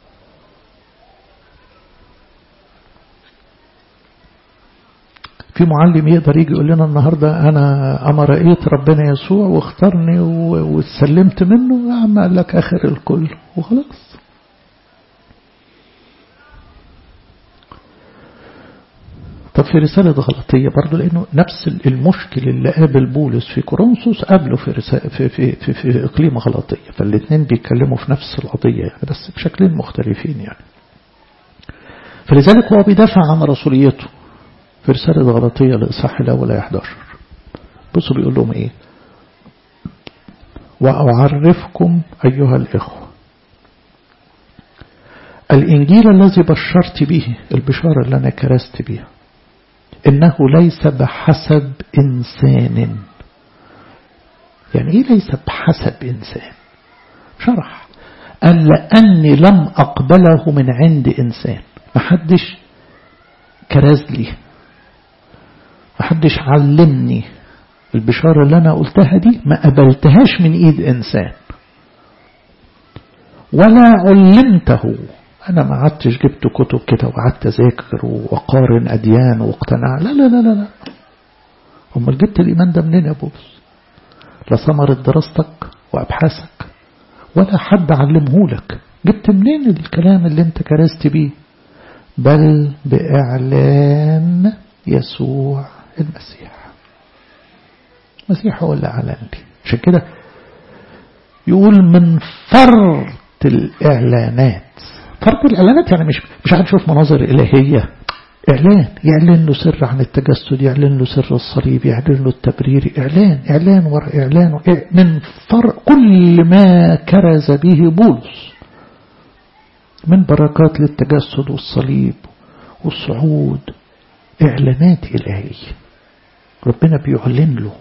في معلم يقدر يجي يقول لنا النهاردة أنا أما رأيت ربنا يسوع واختارني واتسلمت منه يا عم قال لك آخر الكل وخلاص طب في رسالة غلطية برضو لأنه نفس المشكل اللي قابل بولس في كورنثوس قابله في, في, في, في, في إقليم غلطية فالاثنين بيتكلموا في نفس القضية يعني بس بشكلين مختلفين يعني فلذلك هو بيدافع عن رسوليته في رسالة غلطية لإصحاح الأول 11 بصوا بيقول لهم إيه وأعرفكم أيها الإخوة الإنجيل الذي بشرت به البشارة اللي أنا كرست بها إنه ليس بحسب إنسان يعني إيه ليس بحسب إنسان شرح قال لأني لم أقبله من عند إنسان محدش كرز لي محدش علمني البشارة اللي أنا قلتها دي ما قبلتهاش من إيد إنسان ولا علمته أنا ما قعدتش جبت كتب كده وقعدت أذاكر وأقارن أديان واقتنع لا لا لا لا لا أمال جبت الإيمان ده منين يا بولس لا ثمرة دراستك وأبحاثك ولا حد علمهولك جبت منين الكلام اللي انت كرست بيه بل بإعلان يسوع المسيح المسيح هو اللي أعلن لي عشان كده يقول من فرط الإعلانات فرط الإعلانات يعني مش مش هنشوف مناظر إلهية إعلان يعلن له سر عن التجسد يعلن له سر الصليب يعلن له التبرير إعلان إعلان وراء إعلان من فرق كل ما كرز به بولس من بركات للتجسد والصليب والصعود إعلانات إلهية ربنا بيعلن له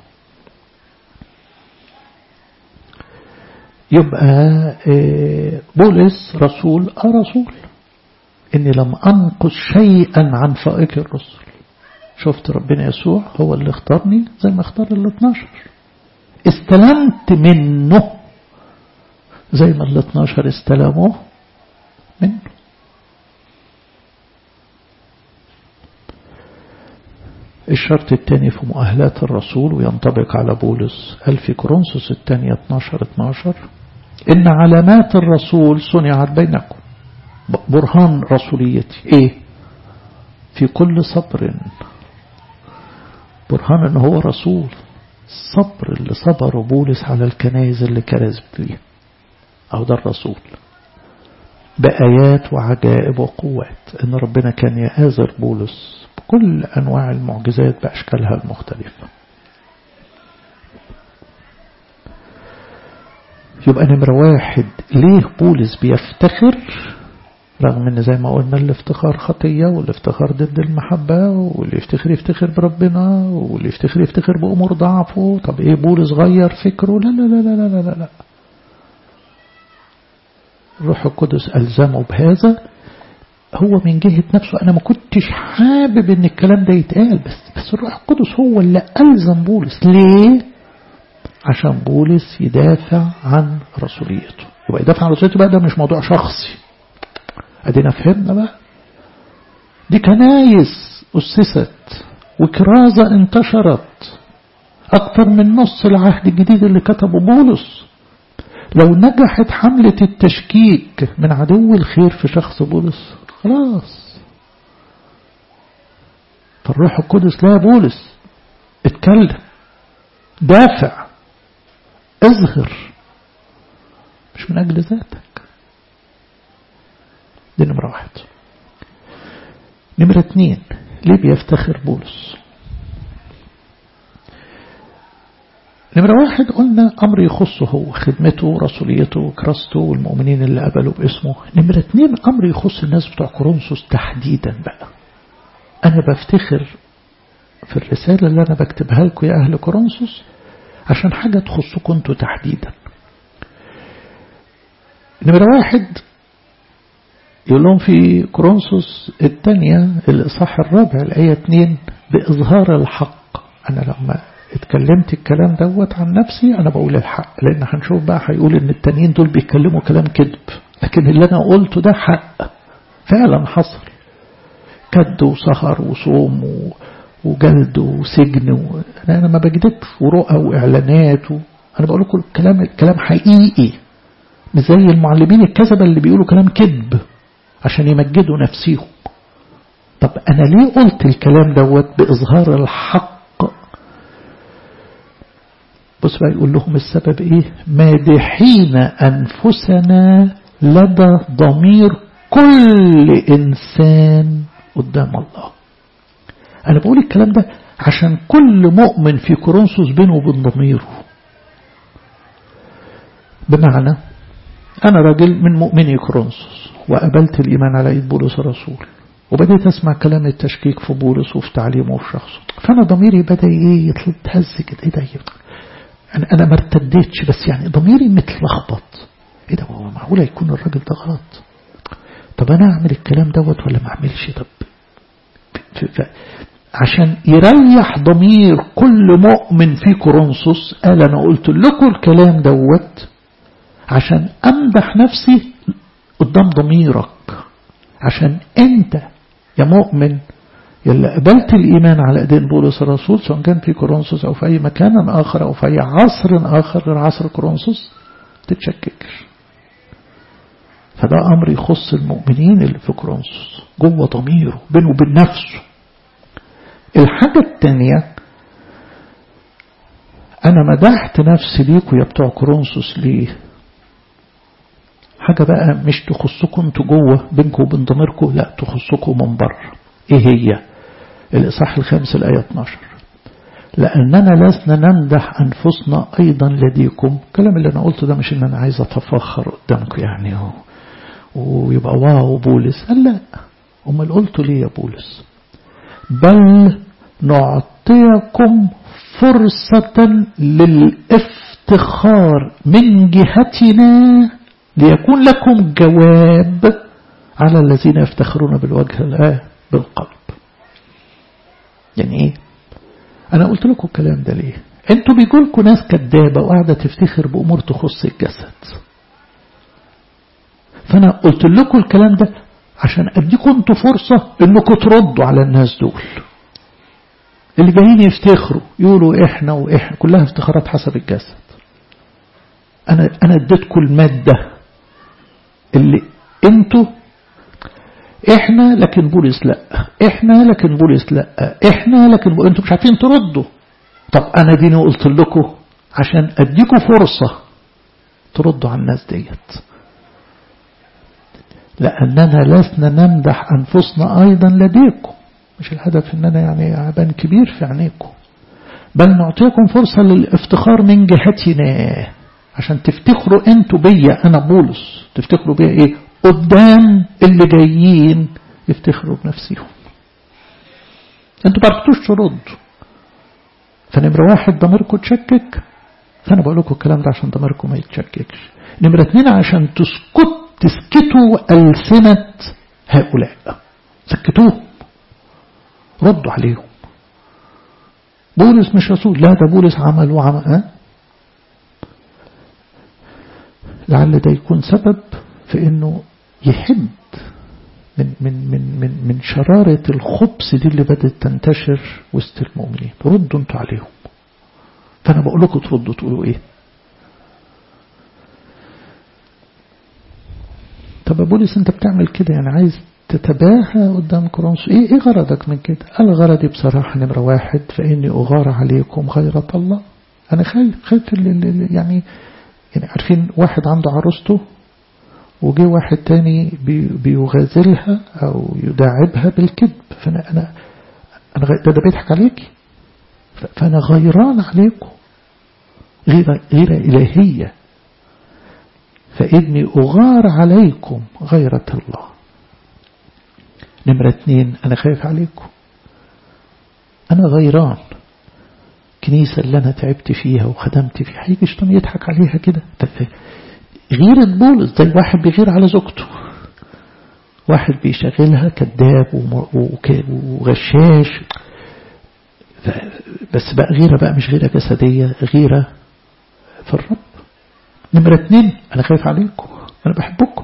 يبقى بولس رسول آه رسول إني لم أنقص شيئا عن فائق الرسل شفت ربنا يسوع هو اللي اختارني زي ما اختار ال 12 استلمت منه زي ما ال 12 استلموا منه الشرط الثاني في مؤهلات الرسول وينطبق على بولس قال في كورنثوس الثانية 12 12 إن علامات الرسول صنعت بينكم برهان رسوليتي إيه في كل صبر برهان أنه هو رسول الصبر اللي صبره بولس على الكنائز اللي كرز فيها أو ده الرسول بآيات وعجائب وقوات إن ربنا كان يآزر بولس بكل أنواع المعجزات بأشكالها المختلفة يبقى نمرة واحد ليه بولس بيفتخر رغم ان زي ما قلنا الافتخار خطية والافتخار ضد المحبة واللي يفتخر يفتخر بربنا واللي يفتخر يفتخر بأمور ضعفه طب ايه بولس غير فكره لا لا لا لا لا لا لا الروح القدس ألزمه بهذا هو من جهة نفسه أنا ما كنتش حابب إن الكلام ده يتقال بس بس الروح القدس هو اللي ألزم بولس ليه؟ عشان بولس يدافع عن رسوليته يبقى يدافع عن رسوليته بقى ده مش موضوع شخصي أدينا فهمنا بقى دي كنايس أسست وكرازة انتشرت أكثر من نص العهد الجديد اللي كتبه بولس لو نجحت حملة التشكيك من عدو الخير في شخص بولس خلاص فالروح القدس لا بولس اتكلم دافع اظهر مش من أجل ذاتك دي نمرة واحد نمرة اتنين ليه بيفتخر بولس نمرة واحد قلنا أمر يخصه هو خدمته رسوليته كراسته والمؤمنين اللي قبلوا باسمه نمرة اتنين أمر يخص الناس بتوع كورنثوس تحديدا بقى أنا بفتخر في الرسالة اللي أنا بكتبها لكم يا أهل كورنثوس عشان حاجة تخصكم أنتوا تحديدا نمرة واحد يقول لهم في كورنثوس الثانية الإصحاح الرابع الآية 2 بإظهار الحق أنا لما اتكلمت الكلام دوت عن نفسي أنا بقول الحق لأن هنشوف بقى هيقول إن التانيين دول بيتكلموا كلام كذب لكن اللي أنا قلته ده حق فعلا حصل كد وسهر وصوم و... وجلد وسجن و... أنا ما بكذبش ورؤى وإعلانات و... أنا بقول لكم الكلام الكلام حقيقي مش زي المعلمين الكذبة اللي بيقولوا كلام كذب عشان يمجدوا نفسيهم طب أنا ليه قلت الكلام دوت بإظهار الحق بص بقى يقول لهم السبب إيه مادحين أنفسنا لدى ضمير كل إنسان قدام الله أنا بقول الكلام ده عشان كل مؤمن في كورنثوس بينه وبين ضميره بمعنى أنا راجل من مؤمني كورنثوس وقبلت الإيمان على إيد بولس الرسول وبدأت أسمع كلام التشكيك في بولس وفي تعليمه وفي شخصه فأنا ضميري بدأ إيه يتهز كده إيه ده أنا أنا ما ارتديتش بس يعني ضميري متلخبط إيه ده هو معقولة يكون الراجل ده غلط طب أنا أعمل الكلام دوت ولا ما أعملش طب عشان يريح ضمير كل مؤمن في كورنثوس قال أنا قلت لكم الكلام دوت عشان أمدح نفسي قدام ضميرك عشان أنت يا مؤمن يلا قبلت الإيمان على أيدين بولس الرسول سواء كان في كورنثوس أو في أي مكان آخر أو في أي عصر آخر غير عصر كورنثوس تتشككش فده أمر يخص المؤمنين اللي في كورنثوس جوه ضميره بينه وبين نفسه الحاجة التانية أنا مدحت نفسي ليكوا يا بتوع كورنثوس ليه حاجة بقى مش تخصكم انتوا جوه بينكم وبين ضميركم لا تخصكم من بره ايه هي الإصحاح الخامس الآية 12 لأننا لسنا نمدح أنفسنا أيضا لديكم الكلام اللي أنا قلته ده مش إن أنا عايز أتفخر قدامكم يعني هو ويبقى واو بولس قال لا أمال قلته ليه يا بولس بل نعطيكم فرصة للافتخار من جهتنا ليكون لكم جواب على الذين يفتخرون بالوجه لا بالقلب يعني ايه انا قلت لكم الكلام ده ليه انتوا بيقولكم ناس كدابة وقاعدة تفتخر بأمور تخص الجسد فانا قلت لكم الكلام ده عشان اديكم انتوا فرصة انكم تردوا على الناس دول اللي جايين يفتخروا يقولوا احنا واحنا كلها افتخارات حسب الجسد انا انا اديتكم المادة اللي انتوا احنا لكن بولس لا احنا لكن بولس لا احنا لكن بولس انتوا مش عارفين تردوا طب انا ديني قلت لكم عشان اديكم فرصة تردوا على الناس ديت لأننا لسنا نمدح أنفسنا أيضا لديكم مش الهدف أننا يعني عبان كبير في عينيكم بل نعطيكم فرصة للافتخار من جهتنا عشان تفتخروا انتوا بيا أنا بولس تفتخروا بيا إيه قدام اللي جايين يفتخروا بنفسهم انتوا بعرفتوش تردوا فنمرة واحد ضميركم تشكك فأنا بقول لكم الكلام ده عشان ضميركم ما يتشككش نمرة اتنين عشان تسكت تسكتوا ألسنة هؤلاء سكتوهم ردوا عليهم بولس مش رسول لا ده بولس عمل وعمل أه؟ لعل ده يكون سبب في انه يحد من من من من من شرارة الخبث دي اللي بدأت تنتشر وسط المؤمنين ردوا انتوا عليهم فانا بقول لكم تردوا تقولوا ايه طب يا بولس انت بتعمل كده يعني عايز تتباهى قدام كورنثوس ايه ايه غرضك من كده قال غرضي بصراحة نمرة واحد فاني اغار عليكم غيرة الله انا خايف خايف يعني يعني عارفين واحد عنده عروسته وجي واحد تاني بي بيغازلها او يداعبها بالكذب فانا انا انا ده, ده بيضحك عليكي فانا غيران عليكم غيرة غيرة الهية فإني أغار عليكم غيرة الله نمرة اتنين أنا خايف عليكم أنا غيران كنيسة اللي أنا تعبت فيها وخدمت فيها هيجي شيطان يضحك عليها كده غيرة بولس زي واحد بيغير على زوجته واحد بيشغلها كذاب وغشاش بس بقى غيرة بقى مش غيرة جسدية غيرة في الرب نمرة اتنين أنا خايف عليكم أنا بحبكم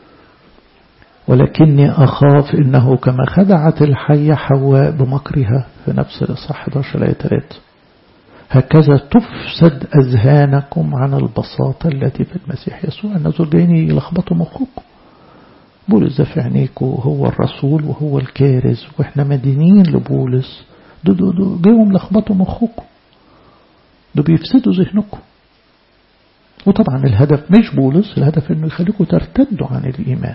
ولكني أخاف إنه كما خدعت الحية حواء بمكرها في نفس الإصحاح 11 آية 3 هكذا تفسد أذهانكم عن البساطة التي في المسيح يسوع الناس جايين يلخبطوا مخكم بولس ده في عينيكم هو الرسول وهو الكارز واحنا مدينين لبولس دو دو دو جايهم لخبطوا مخكم دول بيفسدوا ذهنكم وطبعا الهدف مش بولس الهدف انه يخليكم ترتدوا عن الإيمان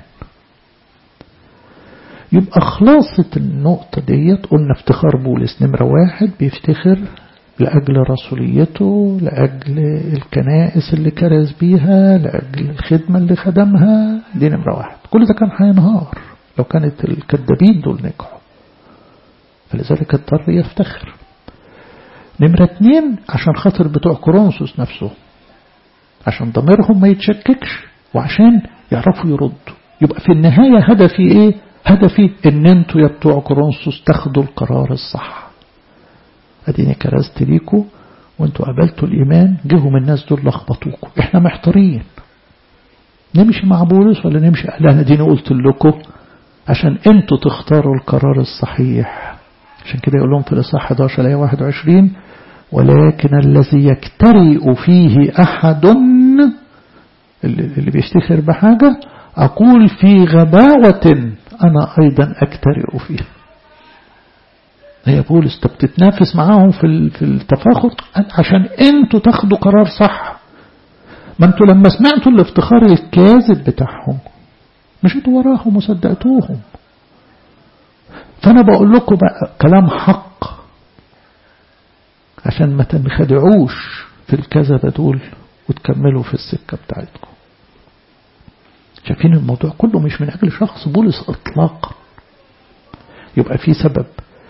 يبقى خلاصة النقطة ديت قلنا افتخار بولس نمرة واحد بيفتخر لأجل رسوليته لأجل الكنائس اللي كرز بيها لأجل الخدمة اللي خدمها دي نمرة واحد كل ده كان هينهار لو كانت الكذابين دول نجحوا فلذلك اضطر يفتخر نمرة اتنين عشان خاطر بتوع كورنثوس نفسه عشان ضميرهم ما يتشككش وعشان يعرفوا يردوا يبقى في النهاية هدفي ايه هدفي ان انتوا يا بتوع كورنثوس تاخدوا القرار الصح اديني كرزت ليكوا وانتوا قبلتوا الايمان جيهم الناس دول لخبطوكوا احنا محتارين نمشي مع بولس ولا نمشي لا انا اديني قلت لكم عشان انتوا تختاروا القرار الصحيح عشان كده يقول لهم في الاصحاح 11 ايه 21 ولكن الذي يكترئ فيه أحد اللي بيفتخر بحاجة أقول في غباوة أنا أيضا أكترئ فيها هي بولس طب تتنافس معاهم في في التفاخر عشان انتوا تاخدوا قرار صح ما انتوا لما سمعتوا الافتخار الكاذب بتاعهم مشيتوا وراهم وصدقتوهم فانا بقول لكم بقى كلام حق عشان ما تنخدعوش في الكذبة دول وتكملوا في السكة بتاعتكم شايفين الموضوع كله مش من أجل شخص بولس إطلاقا يبقى في سبب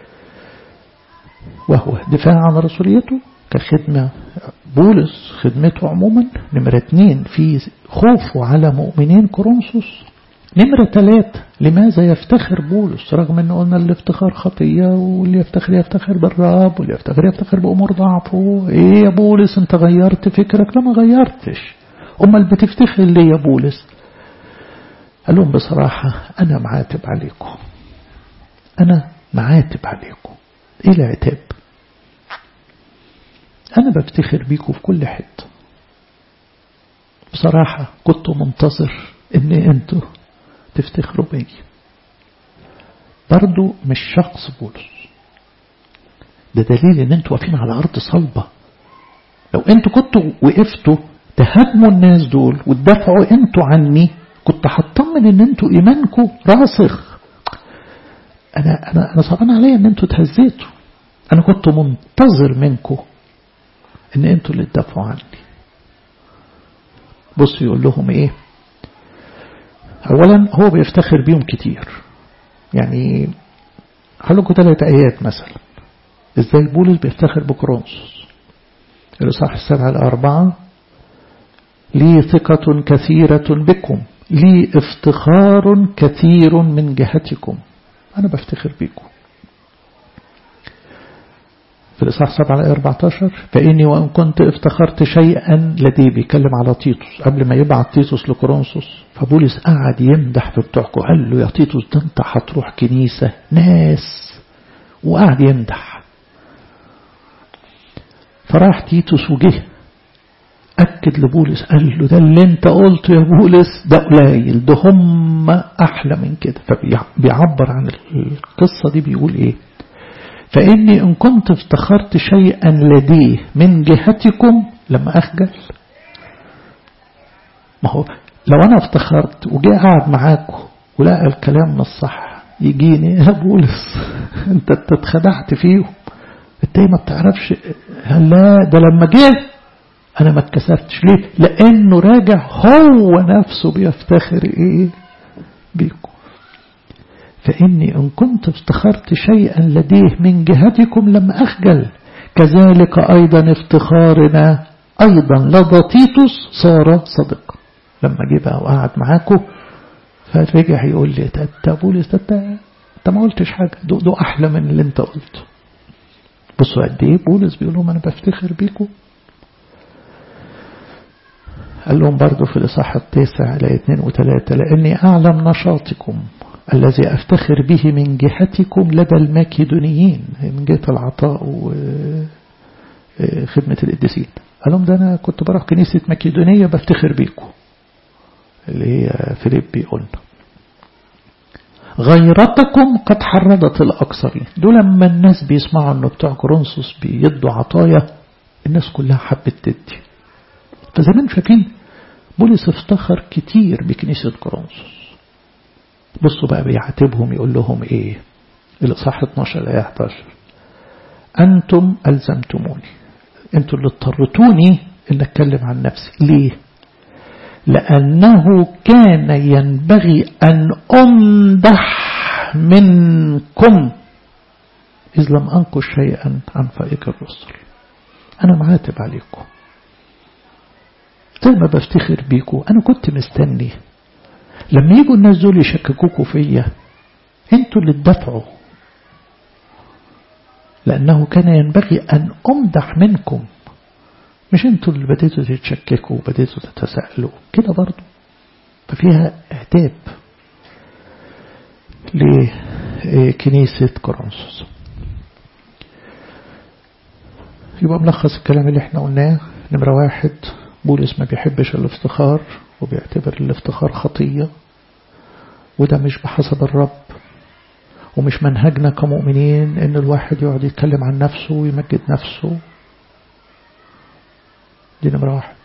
وهو دفاع عن رسوليته كخدمة بولس خدمته عموما نمرة اتنين في خوفه على مؤمنين كورنثوس نمرة ثلاثة لماذا يفتخر بولس رغم أنه قلنا الافتخار خطية واللي يفتخر يفتخر بالرب واللي يفتخر يفتخر بأمور ضعفه إيه يا بولس أنت غيرت فكرك لا ما غيرتش أمال بتفتخر ليه يا بولس قال لهم بصراحة أنا معاتب عليكم أنا معاتب عليكم إيه العتاب أنا بفتخر بيكم في كل حتة بصراحة كنت منتظر إن أنتوا تفتخروا بي برضو مش شخص بولس ده دليل ان انتوا واقفين على ارض صلبة لو انتوا كنتوا وقفتوا تهاجموا الناس دول وتدافعوا انتوا عني كنت هطمن ان انتوا ايمانكم راسخ انا انا انا صعبان عليا ان انتوا اتهزيتوا انا كنت منتظر منكم ان انتوا اللي تدافعوا عني بص يقول لهم ايه اولا هو بيفتخر بيهم كتير يعني هقول ثلاث ايات مثلا ازاي بولس بيفتخر بكرونسوس الاصحاح السبعة الأربعة لي ثقة كثيرة بكم لي افتخار كثير من جهتكم أنا بفتخر بكم في الإصحاح 7 على 14 فإني وإن كنت افتخرت شيئا لدي بيكلم على تيتوس قبل ما يبعت تيتوس لكورنثوس فبولس قعد يمدح في بتوعكم قال له يا تيتوس ده انت هتروح كنيسة ناس وقعد يمدح فراح تيتوس وجه أكد لبولس قال له ده اللي انت قلته يا بولس ده قليل ده هم أحلى من كده فبيعبر عن القصة دي بيقول ايه فإني إن كنت افتخرت شيئا لديه من جهتكم لما أخجل ما هو لو أنا افتخرت وجاء قاعد معاكم ولقى الكلام مش صح يجيني يا بولس انت اتخدعت فيهم انت ما بتعرفش لا ده لما جه انا ما اتكسرتش ليه لانه راجع هو نفسه بيفتخر ايه بيكم فإني إن كنت افتخرت شيئا لديه من جهتكم لم أخجل كذلك أيضا افتخارنا أيضا لدى تيتوس صار صدق لما جه بقى وقعد معاكم فرجع يقول لي انت بولس انت انت ما قلتش حاجة ده, ده أحلى من اللي انت قلته بصوا قد ايه بولس بيقول لهم أنا بفتخر بيكم قال لهم برضو في الإصحاح التاسع آية اثنين وثلاثة لأني أعلم نشاطكم الذي أفتخر به من جهتكم لدى الماكدونيين من جهة العطاء وخدمة القديسين قال لهم ده أنا كنت بروح كنيسة ماكدونية بفتخر بيكم اللي هي فيليبي قلنا غيرتكم قد حرضت الأكثرين دول لما الناس بيسمعوا أنه بتوع كورنثوس بيدوا عطايا الناس كلها حبت تدي فزمان شايفين بولس افتخر كتير بكنيسة كورنثوس بصوا بقى بيعاتبهم يقول لهم ايه الإصحاح 12 الآية 11 أنتم ألزمتموني أنتم اللي اضطرتوني أن أتكلم عن نفسي ليه لأنه كان ينبغي أن أمدح منكم إذ لم أنقش شيئا عن فائق الرسل أنا معاتب عليكم زي ما بفتخر بيكم أنا كنت مستني لما يجوا الناس دول يشككوكوا فيا انتوا اللي تدافعوا لأنه كان ينبغي أن أمدح منكم مش انتوا اللي بديتوا تتشككوا وبديتوا تتساءلوا كده برضو ففيها اعتاب لكنيسة كورنثوس يبقى ملخص الكلام اللي احنا قلناه نمرة واحد بولس ما بيحبش الافتخار وبيعتبر الافتخار خطية وده مش بحسب الرب ومش منهجنا كمؤمنين ان الواحد يقعد يتكلم عن نفسه ويمجد نفسه دي نمرة واحد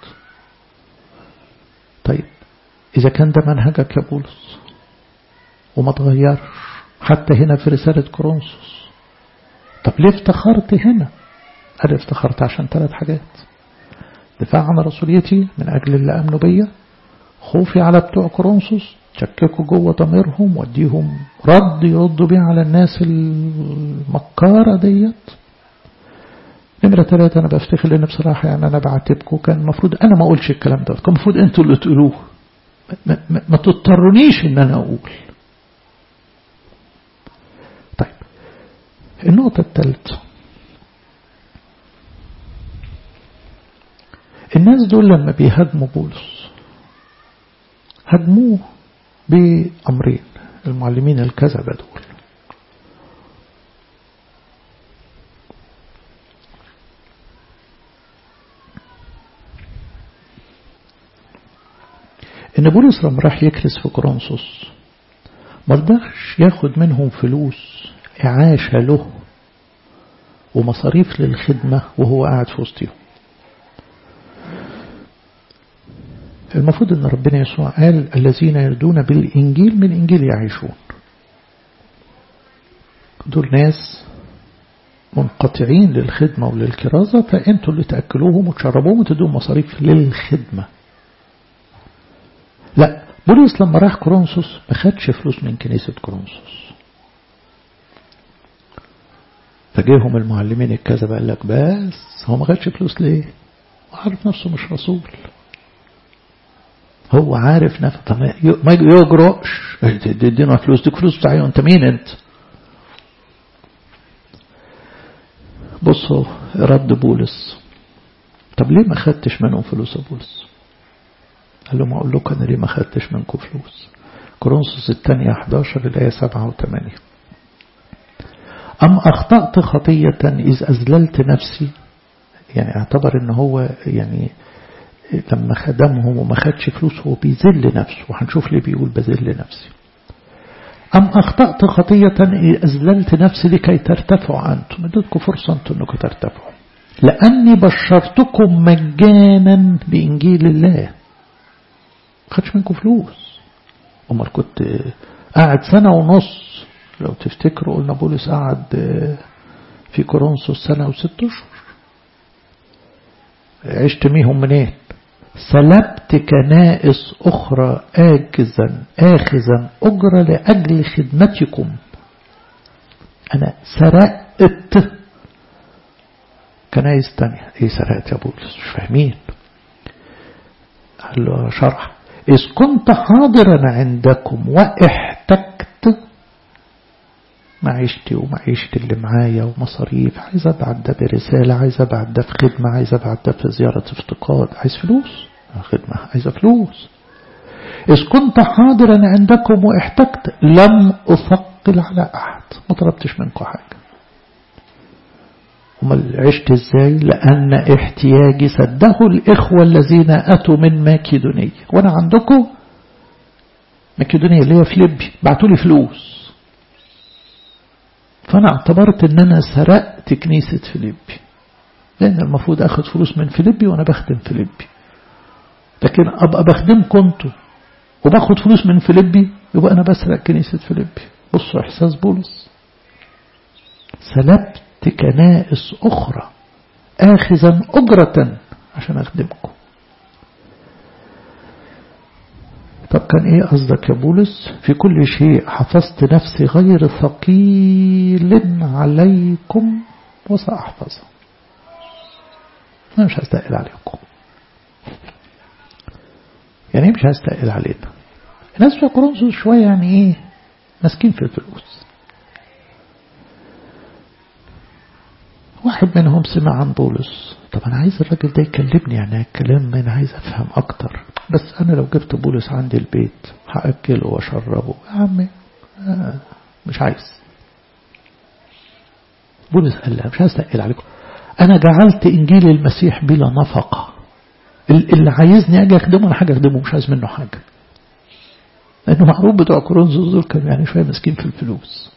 طيب إذا كان ده منهجك يا بولس وما تغيرش حتى هنا في رسالة كورنثوس طب ليه افتخرت هنا أنا افتخرت عشان ثلاث حاجات دفاع عن رسوليتي من أجل اللي أمنوا بيا خوفي على بتوع كورنثوس شككوا جوه ضميرهم وديهم رد يردوا بيه على الناس المكارة ديت نمرة ثلاثة أنا بفتخر لأن بصراحة يعني أنا بعاتبكم كان المفروض أنا ما أقولش الكلام ده كان المفروض أنتوا اللي تقولوه ما, ما, ما تضطرنيش ان انا اقول طيب النقطة الثالثة الناس دول لما بيهاجموا بولس هاجموه بأمرين المعلمين الكذبة دول إن بولس لما راح يكرس في كورنثوس مرضاش ياخد منهم فلوس إعاشة له ومصاريف للخدمة وهو قاعد في وسطهم المفروض أن ربنا يسوع قال الذين يردون بالإنجيل من إنجيل يعيشون دول ناس منقطعين للخدمة وللكرازة فأنتوا اللي تأكلوهم وتشربوهم وتدوهم مصاريف للخدمة لا بولس لما راح كورنثوس ما خدش فلوس من كنيسة كورنثوس فجيهم المعلمين الكذبة قال لك بس هو ما خدش فلوس ليه عارف نفسه مش رسول هو عارف نفسه طب ما يجرؤش تدينا فلوس دي فلوس بتاعي انت مين انت بصوا رد بولس طب ليه ما خدتش منهم فلوس يا بولس قال له ما أقول لكم أنا ليه ما خدتش منكم فلوس كورنثوس الثانية 11 الآية 7 و 8 أم أخطأت خطية إذ أذللت نفسي يعني اعتبر ان هو يعني لما خدمهم وما خدش فلوس هو بيذل نفسه وهنشوف ليه بيقول بذل نفسي أم أخطأت خطية أذللت نفسي لكي ترتفعوا أنتم اديتكم فرصة أنتم أنكم ترتفعوا لأني بشرتكم مجانا بإنجيل الله خدش منكم فلوس أمال كنت قاعد سنة ونص لو تفتكروا قلنا بولس قعد في كورنثوس سنة وست أشهر عشت ميهم منين سلبت كنائس أخرى آجزا آخذا أجرة لأجل خدمتكم أنا سرقت كنائس تانية إيه سرقت يا بولس مش فاهمين قال له شرح إذ كنت حاضرا عندكم واحتجت معيشتي ومعيشتي اللي معايا ومصاريف عايز ابعت ده برسالة عايز ابعت ده في خدمة عايز ابعت ده في زيارة افتقاد عايز فلوس خدمة عايزة فلوس إذ كنت حاضرا عندكم واحتجت لم أثقل على أحد ما طلبتش منكم حاجة امال عشت ازاي لأن احتياجي سده الإخوة الذين أتوا من ماكيدونية وأنا عندكم ماكيدونية اللي هي في ليبيا بعتوا لي فلوس فأنا اعتبرت أن أنا سرقت كنيسة فيليبي لأن المفروض أخذ فلوس من فيليبي وأنا بخدم فيليبي لكن أبقى بخدمكم انتوا وباخد فلوس من فيليبي يبقى أنا بسرق كنيسة فيليبي بصوا إحساس بولس سلبت كنائس أخرى آخذا أجرة عشان أخدمكم طب كان ايه قصدك يا بولس في كل شيء حفظت نفسي غير ثقيل عليكم وسأحفظه انا مش هستقل عليكم يعني ايه مش هستقل علينا الناس في كورنثوس شوية يعني ايه ماسكين في الفلوس واحد منهم سمع عن بولس طب انا عايز الراجل ده يكلمني يعني الكلام انا عايز افهم اكتر بس انا لو جبت بولس عندي البيت هاكله واشربه يا عمي آه مش عايز بولس قال لا مش هستقل عليكم انا جعلت انجيل المسيح بلا نفقه اللي عايزني اجي اخدمه انا حاجه اخدمه مش عايز منه حاجه لانه معروف بتوع كورنثوس دول كانوا يعني شويه ماسكين في الفلوس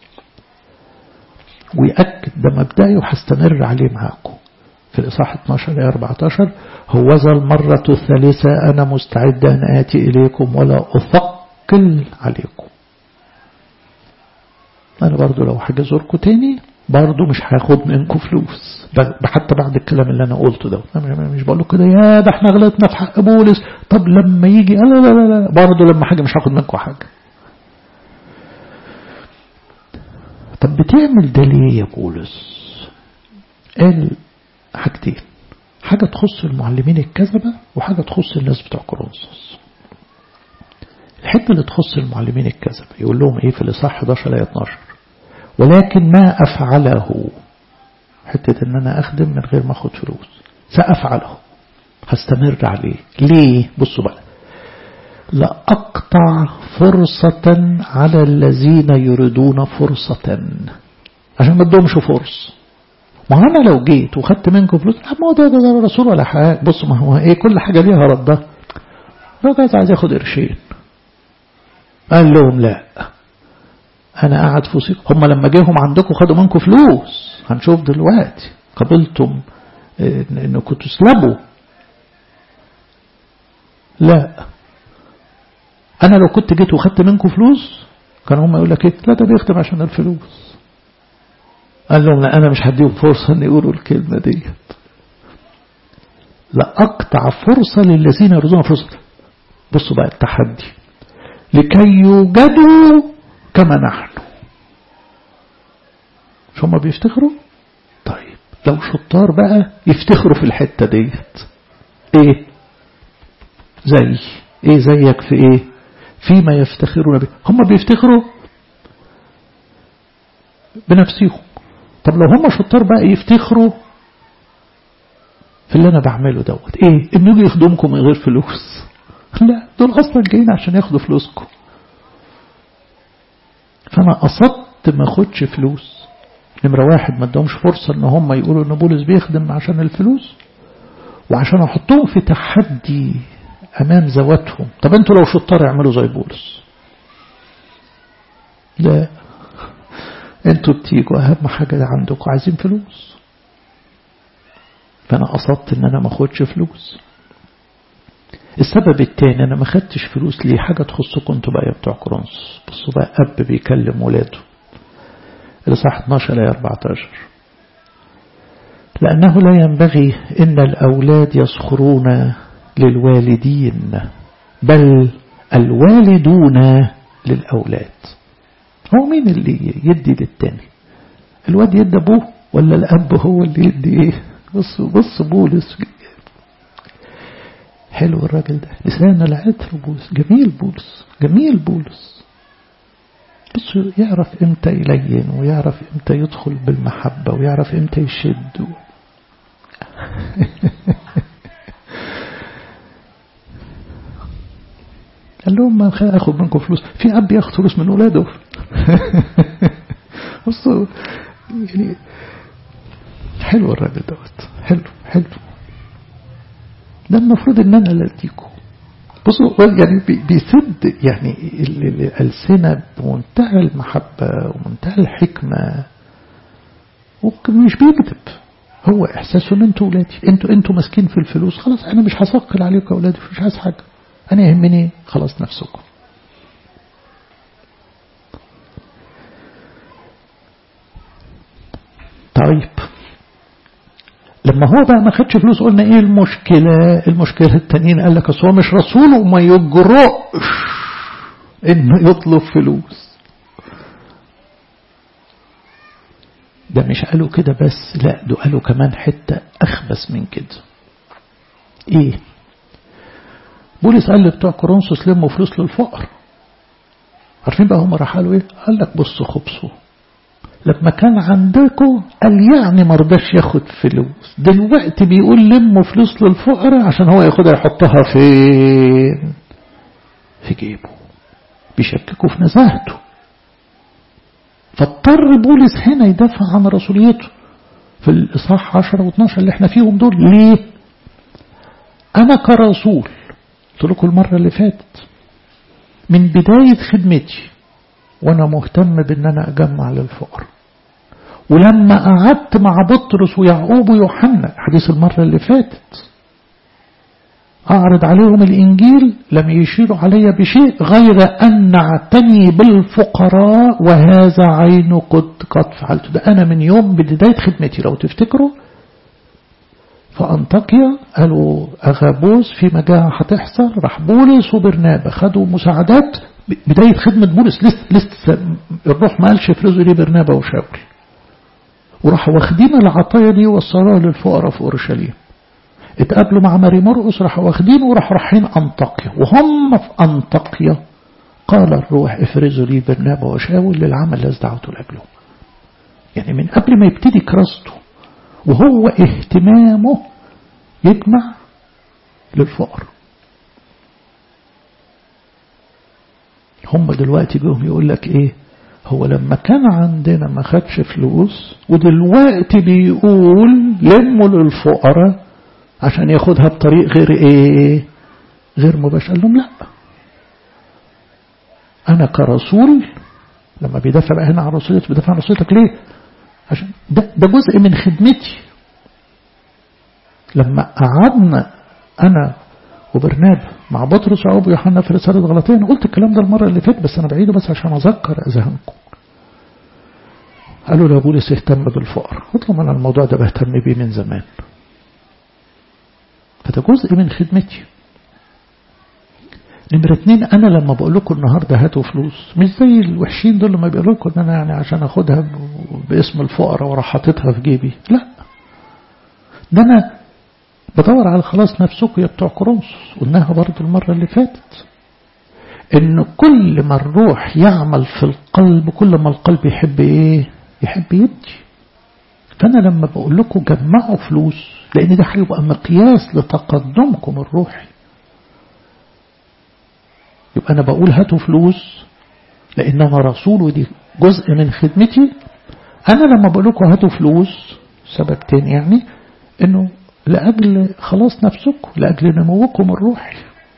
ويأكد ده مبدئي وهستمر عليه معاكم في الإصحاح 12 إلى 14 هوذا المرة الثالثة أنا مستعد أن آتي إليكم ولا أثقل عليكم أنا برضو لو حاجة زوركم تاني برضو مش هاخد منكم فلوس حتى بعد الكلام اللي أنا قلته ده مش بقول كده يا ده احنا غلطنا في حق بولس طب لما يجي لا لا لا لا برضو لما حاجة مش هاخد منكم حاجة طب بتعمل ده ليه يا بولس قال حاجتين حاجة تخص المعلمين الكذبة وحاجة تخص الناس بتوع كورنثوس الحتة اللي تخص المعلمين الكذب يقول لهم ايه في الإصحاح 11 آية 12 ولكن ما أفعله حتة ان انا اخدم من غير ما اخد فلوس سأفعله هستمر عليه ليه بصوا بقى لأقطع فرصة على الذين يريدون فرصة عشان ما ادهمش فرص ما انا لو جيت وخدت منكم فلوس ما هو ده ده, ده رسول ولا حاجه بصوا ما هو ايه كل حاجه ليها ردها الراجل عايز ياخد قرشين قال لهم لا انا قاعد في وسيط هم لما جيهم عندكم خدوا منكم فلوس هنشوف دلوقتي قبلتم انكم تسلبوا لا انا لو كنت جيت وخدت منكم فلوس كان هم يقول لك ايه لا ده بيخدم عشان الفلوس قال لهم لا انا مش هديهم فرصه ان يقولوا الكلمه ديت لا اقطع فرصه للذين يريدون فرصه بصوا بقى التحدي لكي يوجدوا كما نحن مش هم بيفتخروا طيب لو شطار بقى يفتخروا في الحتة ديت ايه زي ايه زيك في ايه فيما يفتخرون به هم بيفتخروا بنفسهم طب لو هم شطار بقى يفتخروا في اللي انا بعمله دوت ايه انه يجي يخدمكم من غير فلوس لا دول اصلا جايين عشان ياخدوا فلوسكم فانا قصدت ما اخدش فلوس نمرة واحد ما ادهمش فرصة ان هم يقولوا ان بولس بيخدم عشان الفلوس وعشان احطهم في تحدي امام ذواتهم طب انتوا لو شطار اعملوا زي بولس لا انتوا بتيجوا اهم حاجة عندكم عايزين فلوس فانا قصدت ان انا ما اخدش فلوس السبب الثاني انا ما خدتش فلوس ليه حاجة تخصكم انتوا بقى يا بتوع كورنثوس بصوا بقى اب بيكلم ولاده الإصحاح 12 آية 14 لأنه لا ينبغي إن الأولاد يسخرون للوالدين بل الوالدون للأولاد هو مين اللي يدي للتاني الواد يدي أبوه ولا الأب هو اللي يدي إيه بص بص بولس حلو الراجل ده لسان العطر بولس جميل بولس جميل بولس بس يعرف امتى يلين ويعرف امتى يدخل بالمحبة ويعرف امتى يشد قال لهم ما اخد منكم فلوس في اب ياخد فلوس من اولاده بصوا يعني حلو الراجل دوت حلو حلو ده المفروض ان انا اللي اديكم بصوا يعني بيسد يعني الألسنة بمنتهى المحبة ومنتهى الحكمة ومش بيكذب هو إحساسه إن أنتوا ولادي أنتوا أنتوا ماسكين في الفلوس خلاص أنا مش هثقل عليكم يا أولادي مش عايز حاجة أنا يهمني خلاص نفسكم طيب لما هو بقى ما خدش فلوس قلنا ايه المشكلة المشكلة التانيين قال لك هو مش رسول وما يجرؤش انه يطلب فلوس ده مش قالوا كده بس لا ده قالوا كمان حتة أخبث من كده إيه بولس قال لبتوع كورنثوس لموا فلوس للفقر عارفين بقى هم راح قالوا إيه قال لك بصوا خبصوا لما كان عندكم قال يعني ما رضاش ياخد فلوس دلوقتي بيقول لموا فلوس للفقراء عشان هو ياخدها يحطها فين في جيبه بيشككوا في نزاهته فاضطر بولس هنا يدافع عن رسوليته في الإصحاح 10 و12 اللي احنا فيهم دول ليه أنا كرسول قلت لكم المرة اللي فاتت من بداية خدمتي وأنا مهتم بأن أنا أجمع للفقر ولما قعدت مع بطرس ويعقوب ويوحنا حديث المرة اللي فاتت أعرض عليهم الإنجيل لم يشيروا علي بشيء غير أن نعتني بالفقراء وهذا عين قد قد فعلت ده أنا من يوم بداية خدمتي لو تفتكروا فأنطاكيا قالوا أغابوس في مجاعة هتحصل راح بولس وبرنابا خدوا مساعدات بداية خدمة بولس لسه لسه الروح ما قالش افرزوا لي برنابا وشاول وراحوا واخدين العطايا دي وصلوها للفقراء في اورشليم اتقابلوا مع ماري مرقس راحوا واخدين وراحوا رايحين انطاكيا وهم في انطاكيا قال الروح افرزوا لي برنابا وشاول للعمل الذي دعوته لأجله يعني من قبل ما يبتدي كراسته وهو اهتمامه يجمع للفقر هم دلوقتي جوهم يقول لك ايه هو لما كان عندنا ما خدش فلوس ودلوقتي بيقول لموا للفقراء عشان ياخدها بطريق غير ايه غير مباشر قال لهم لا انا كرسول لما بيدافع بقى هنا عن رسوليتك بيدافع عن رسوليتك ليه عشان ده, ده جزء من خدمتي لما قعدنا انا وبرناب مع بطرس وعوب ويوحنا في رسالة غلطية أنا قلت الكلام ده المرة اللي فاتت بس أنا بعيده بس عشان أذكر أذهانكم قالوا له بولس اهتم بالفقر قلت لهم أنا الموضوع ده بهتم بيه من زمان فده جزء من خدمتي نمرة اتنين أنا لما بقول لكم النهاردة هاتوا فلوس مش زي الوحشين دول لما بيقولوا لكم إن أنا يعني عشان أخدها باسم الفقراء وراح حاططها في جيبي لا ده أنا بدور على خلاص نفسكم يا بتوع كورنثوس قلناها برضو المرة اللي فاتت ان كل ما الروح يعمل في القلب كل ما القلب يحب ايه يحب يدي فانا لما بقول لكم جمعوا فلوس لان ده هيبقى مقياس لتقدمكم الروحي يبقى انا بقول هاتوا فلوس لان انا رسول ودي جزء من خدمتي انا لما بقول لكم هاتوا فلوس سبب تاني يعني انه لأجل خلاص نفسكم لأجل نموكم الروحي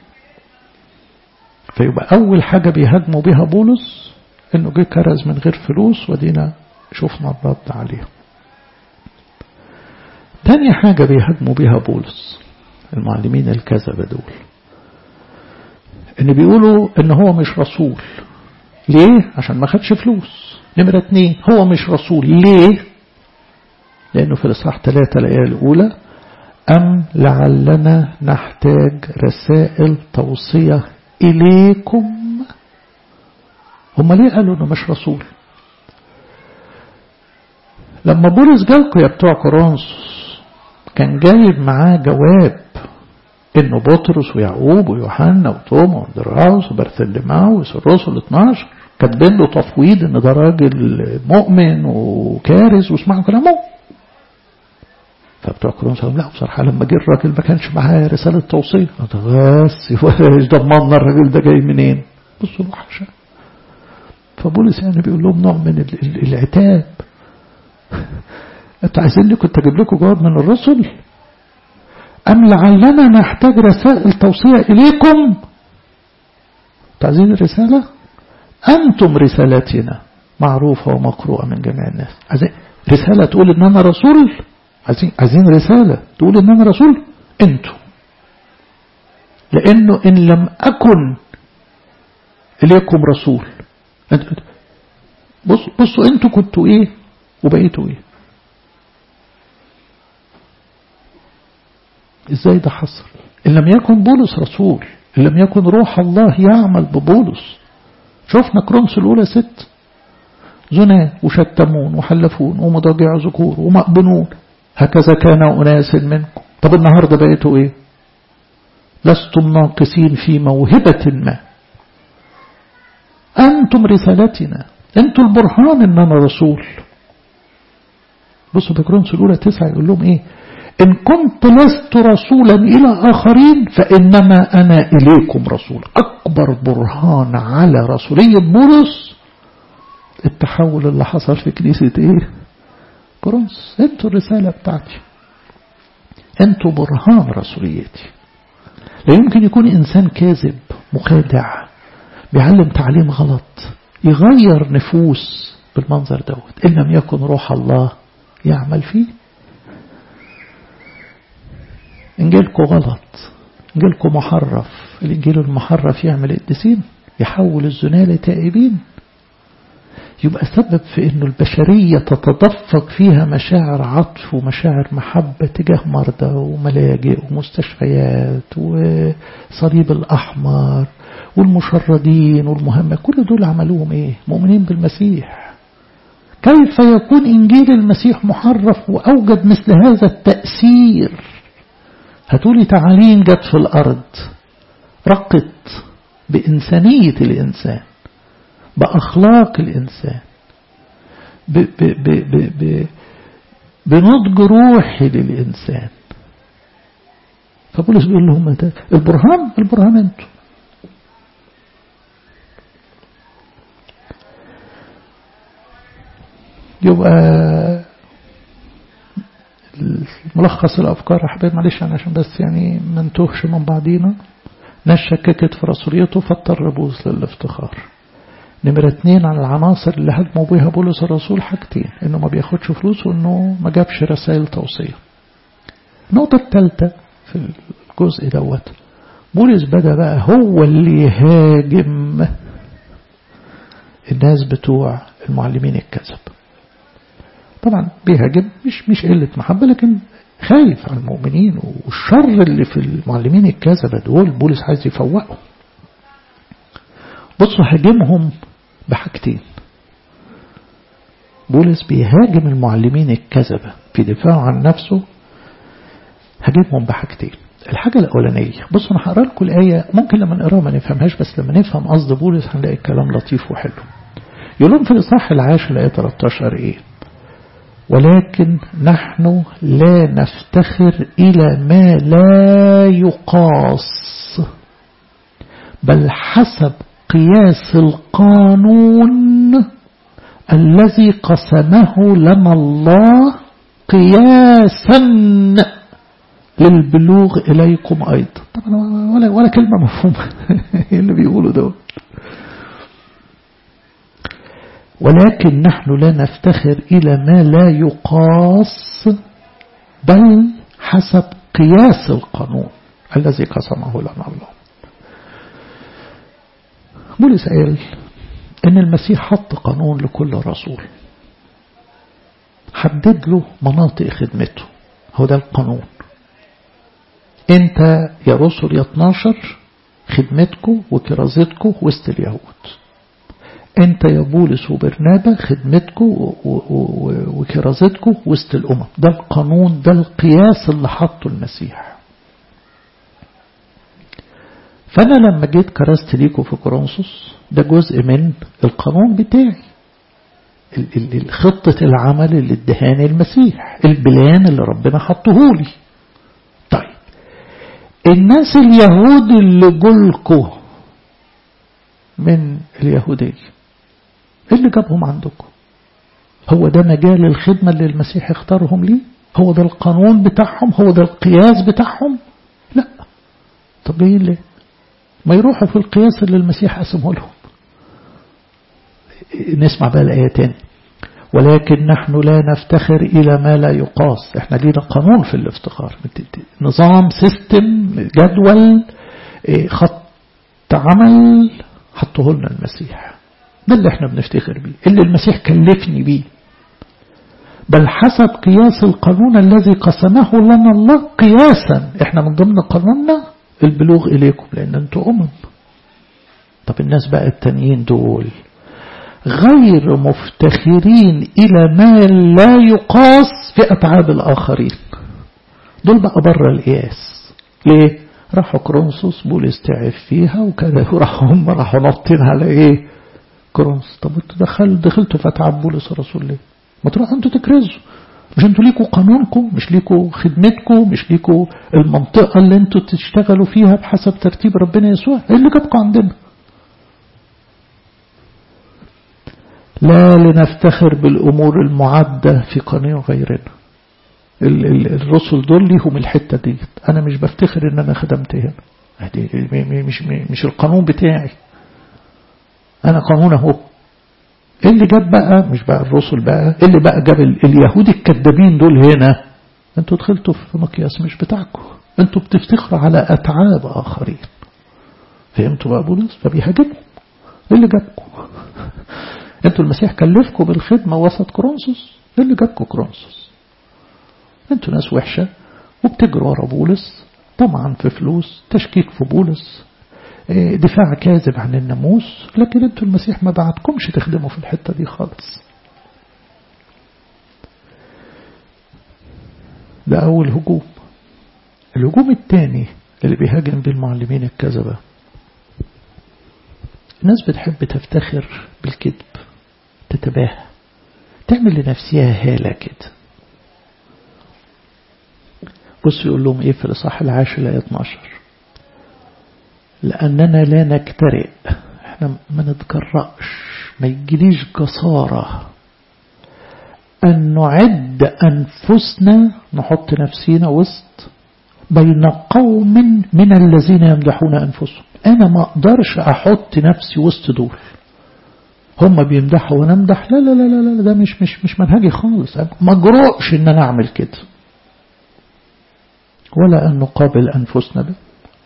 فيبقى أول حاجة بيهاجموا بها بولس إنه جه كرز من غير فلوس ودينا شفنا الرد عليه تاني حاجة بيهاجموا بها بولس المعلمين الكذبة دول إن بيقولوا إن هو مش رسول ليه؟ عشان ما خدش فلوس نمرة اتنين هو مش رسول ليه؟ لأنه في الإصحاح ثلاثة الآية الأولى أم لعلنا نحتاج رسائل توصية إليكم هم ليه قالوا أنه مش رسول لما بولس جالكم يا بتوع كورنثوس كان جايب معاه جواب انه بطرس ويعقوب ويوحنا وتوما واندراوس وبرثلماوس الرسل 12 كاتبين له تفويض ان ده راجل مؤمن وكارث واسمعوا كلامه فبتوع كورنثوس قالوا لا بصراحة لما جه الراجل ما كانش معاه رسالة توصية بس ايش ضمننا الراجل ده جاي منين بصوا الوحشة فبولس يعني بيقول لهم نوع من العتاب انتوا عايزين كنت اجيب لكم جواب من الرسل ام لعلنا نحتاج رسائل توصية اليكم انتوا عايزين الرسالة انتم رسالتنا معروفة ومقروءة من جميع الناس عايزين رسالة تقول ان انا رسول عايزين عايزين رسالة تقول ان انا رسول انتوا لانه ان لم اكن اليكم رسول بص بصوا انتوا كنتوا ايه وبقيتوا ايه ازاي ده حصل ان لم يكن بولس رسول ان لم يكن روح الله يعمل ببولس شفنا كرونس الاولى ست زنا وشتمون وحلفون ومضاجع ذكور ومأبنون هكذا كان أناس منكم طب النهاردة بقيتوا ايه لستم ناقصين في موهبة ما أنتم رسالتنا أنتم البرهان إن أنا رسول بصوا في كرونس الأولى تسعة يقول لهم إيه إن كنت لست رسولا إلى آخرين فإنما أنا إليكم رسول أكبر برهان على رسولية بولس التحول اللي حصل في كنيسة إيه كورنثوس انتوا الرسالة بتاعتي انتوا برهان رسوليتي لا يمكن يكون إنسان كاذب مخادع بيعلم تعليم غلط يغير نفوس بالمنظر دوت إن لم يكن روح الله يعمل فيه إنجيلكم غلط إنجيلكم محرف الإنجيل المحرف يعمل الدسين يحول الزنا لتائبين يبقى سبب في أنه البشرية تتدفق فيها مشاعر عطف ومشاعر محبة تجاه مرضى وملاجئ ومستشفيات وصليب الأحمر والمشردين والمهمة كل دول عملوهم إيه مؤمنين بالمسيح كيف يكون إنجيل المسيح محرف وأوجد مثل هذا التأثير هتقولي تعاليم جت في الأرض رقت بإنسانية الإنسان بأخلاق الإنسان ب ب ب ب ب بنضج روحي للإنسان فبولس بيقول لهم ده البرهان البرهان انتوا يبقى ملخص الأفكار يا حبايبي معلش أنا عشان بس يعني ما نتوهش من بعضينا ناس شككت في رسوليته فاضطر بولس للافتخار نمرة اتنين عن العناصر اللي هجموا بيها بولس الرسول حاجتين انه ما بياخدش فلوس وانه ما جابش رسائل توصية النقطة الثالثة في الجزء دوت بولس بدأ بقى هو اللي يهاجم الناس بتوع المعلمين الكذب طبعا بيهاجم مش مش قلة محبة لكن خايف على المؤمنين والشر اللي في المعلمين الكذبة دول بولس عايز يفوقهم بصوا هاجمهم بحاجتين بولس بيهاجم المعلمين الكذبة في دفاع عن نفسه هاجمهم بحاجتين الحاجة الأولانية بصوا أنا هقرا لكم الآية ممكن لما نقراها ما نفهمهاش بس لما نفهم قصد بولس هنلاقي الكلام لطيف وحلو يقول لهم في الإصحاح العاشر الآية 13 إيه ولكن نحن لا نفتخر إلى ما لا يقاس بل حسب قياس القانون الذي قسمه لنا الله قياسا للبلوغ إليكم أيضا طبعا ولا, ولا كلمة مفهومة اللي بيقولوا دول ولكن نحن لا نفتخر إلى ما لا يقاس بل حسب قياس القانون الذي قسمه لنا الله بولس قال ان المسيح حط قانون لكل رسول حدد له مناطق خدمته هو ده القانون انت يا رسل يا 12 خدمتكم وكرازتكم وسط اليهود انت يا بولس وبرنابا خدمتكم وكرازتكم وسط الامم ده القانون ده القياس اللي حطه المسيح فانا لما جيت كرست ليكم في كورنثوس ده جزء من القانون بتاعي خطة العمل اللي ادهاني المسيح البلان اللي ربنا حطه لي طيب الناس اليهود اللي جولكوا من اليهودية ايه اللي جابهم عندكم هو ده مجال الخدمة اللي المسيح اختارهم ليه هو ده القانون بتاعهم هو ده القياس بتاعهم لا طب ايه ليه ما يروحوا في القياس اللي المسيح قسمه لهم نسمع بقى الآية تاني ولكن نحن لا نفتخر إلى ما لا يقاس احنا لينا قانون في الافتخار نظام سيستم جدول خط عمل حطه لنا المسيح ده اللي احنا بنفتخر بيه اللي المسيح كلفني بيه بل حسب قياس القانون الذي قسمه لنا الله قياسا احنا من ضمن قانوننا البلوغ إليكم لأن أنتوا أمم طب الناس بقى التانيين دول غير مفتخرين إلى ما لا يقاس في أتعاب الآخرين دول بقى بره القياس ليه؟ راحوا كرونسوس بولس تعب فيها وكذا وراحوا هم راحوا نطين على ايه؟ كرونس طب انتوا دخل دخلتوا في أتعاب بولس الرسول ليه؟ ما تروحوا انتوا تكرزوا مش انتوا ليكوا قانونكم مش ليكوا خدمتكم مش ليكوا المنطقة اللي انتوا تشتغلوا فيها بحسب ترتيب ربنا يسوع ايه اللي جابكم عندنا لا لنفتخر بالأمور المعدة في قانون غيرنا الرسل دول ليهم الحتة دي أنا مش بفتخر إن أنا خدمت هنا مش, مش القانون بتاعي أنا قانون أهو اللي جاب بقى مش بقى الرسل بقى اللي بقى جاب اليهود الكذابين دول هنا انتوا دخلتوا في مقياس مش بتاعكم انتوا بتفتخروا على أتعاب آخرين فهمتوا بقى بولس فبيهاجموا اللي جابكم انتوا المسيح كلفكم بالخدمة وسط كرونسوس اللي جابكم كرونسوس انتوا ناس وحشة وبتجروا ورا بولس طبعا في فلوس تشكيك في بولس دفاع كاذب عن الناموس لكن انتوا المسيح ما بعتكمش تخدموا في الحتة دي خالص ده أول هجوم الهجوم الثاني اللي بيهاجم بيه المعلمين الكذبة الناس بتحب تفتخر بالكذب تتباهى تعمل لنفسها هالة كده بص يقول لهم ايه في الإصحاح العاشر الآية 12 لأننا لا نكترئ احنا ما نتجرأش ما يجيليش جسارة أن نعد أنفسنا نحط نفسينا وسط بين قوم من الذين يمدحون أنفسهم أنا ما أقدرش أحط نفسي وسط دول هم بيمدحوا وانا امدح لا لا لا لا ده مش مش مش منهجي خالص ما اجرؤش ان انا اعمل كده ولا ان نقابل انفسنا به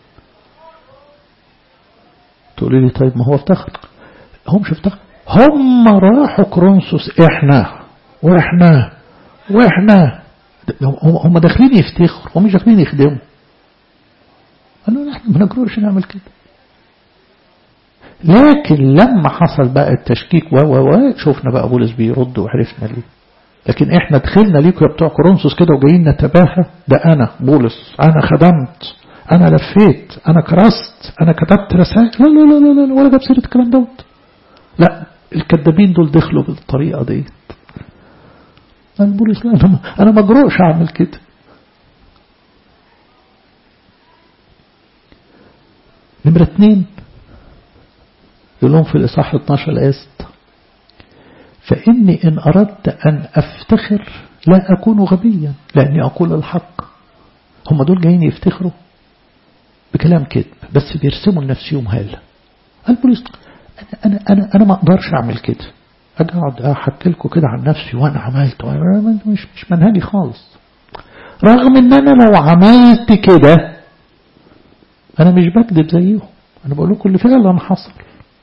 تقولي لي طيب ما هو افتخر هم مش افتخر هم راحوا كرونسوس احنا واحنا واحنا هم داخلين يفتخروا هم مش داخلين يخدموا قالوا احنا ما نجرؤش نعمل كده لكن لما حصل بقى التشكيك و و و شفنا بقى بولس بيرد وعرفنا ليه لكن احنا دخلنا ليكم يا بتوع كورنثوس كده وجايين نتباهى ده انا بولس انا خدمت انا لفيت انا كرست انا كتبت رسائل لا لا لا لا, لا ولا جاب سيره الكلام دوت لا الكذابين دول دخلوا بالطريقه دي قال بولس لا انا انا ما اجرؤش اعمل كده نمرة اتنين يقول لهم في الإصحاح 12 الآية 6 فإني إن أردت أن أفتخر لا أكون غبيا لأني أقول الحق هم دول جايين يفتخروا بكلام كذب بس بيرسموا لنفسهم هالة قال بوليس أنا, أنا, أنا, أنا ما أقدرش أعمل كده أجي أقعد أحكي لكم كده عن نفسي وأنا عملت وأنا مش, مش منهجي خالص رغم إن أنا لو عملت كده أنا مش بكذب زيهم أنا بقول لكم اللي فعلا حصل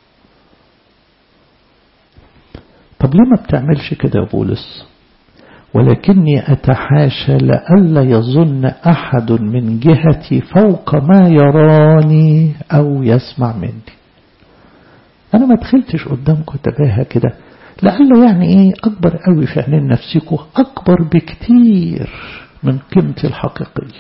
طب ليه ما بتعملش كده يا بولس ولكني أتحاشى لئلا يظن أحد من جهتي فوق ما يراني أو يسمع مني أنا ما دخلتش قدامكم تباهى كده لعل يعني إيه أكبر قوي في عينين نفسكم أكبر بكتير من قيمتي الحقيقية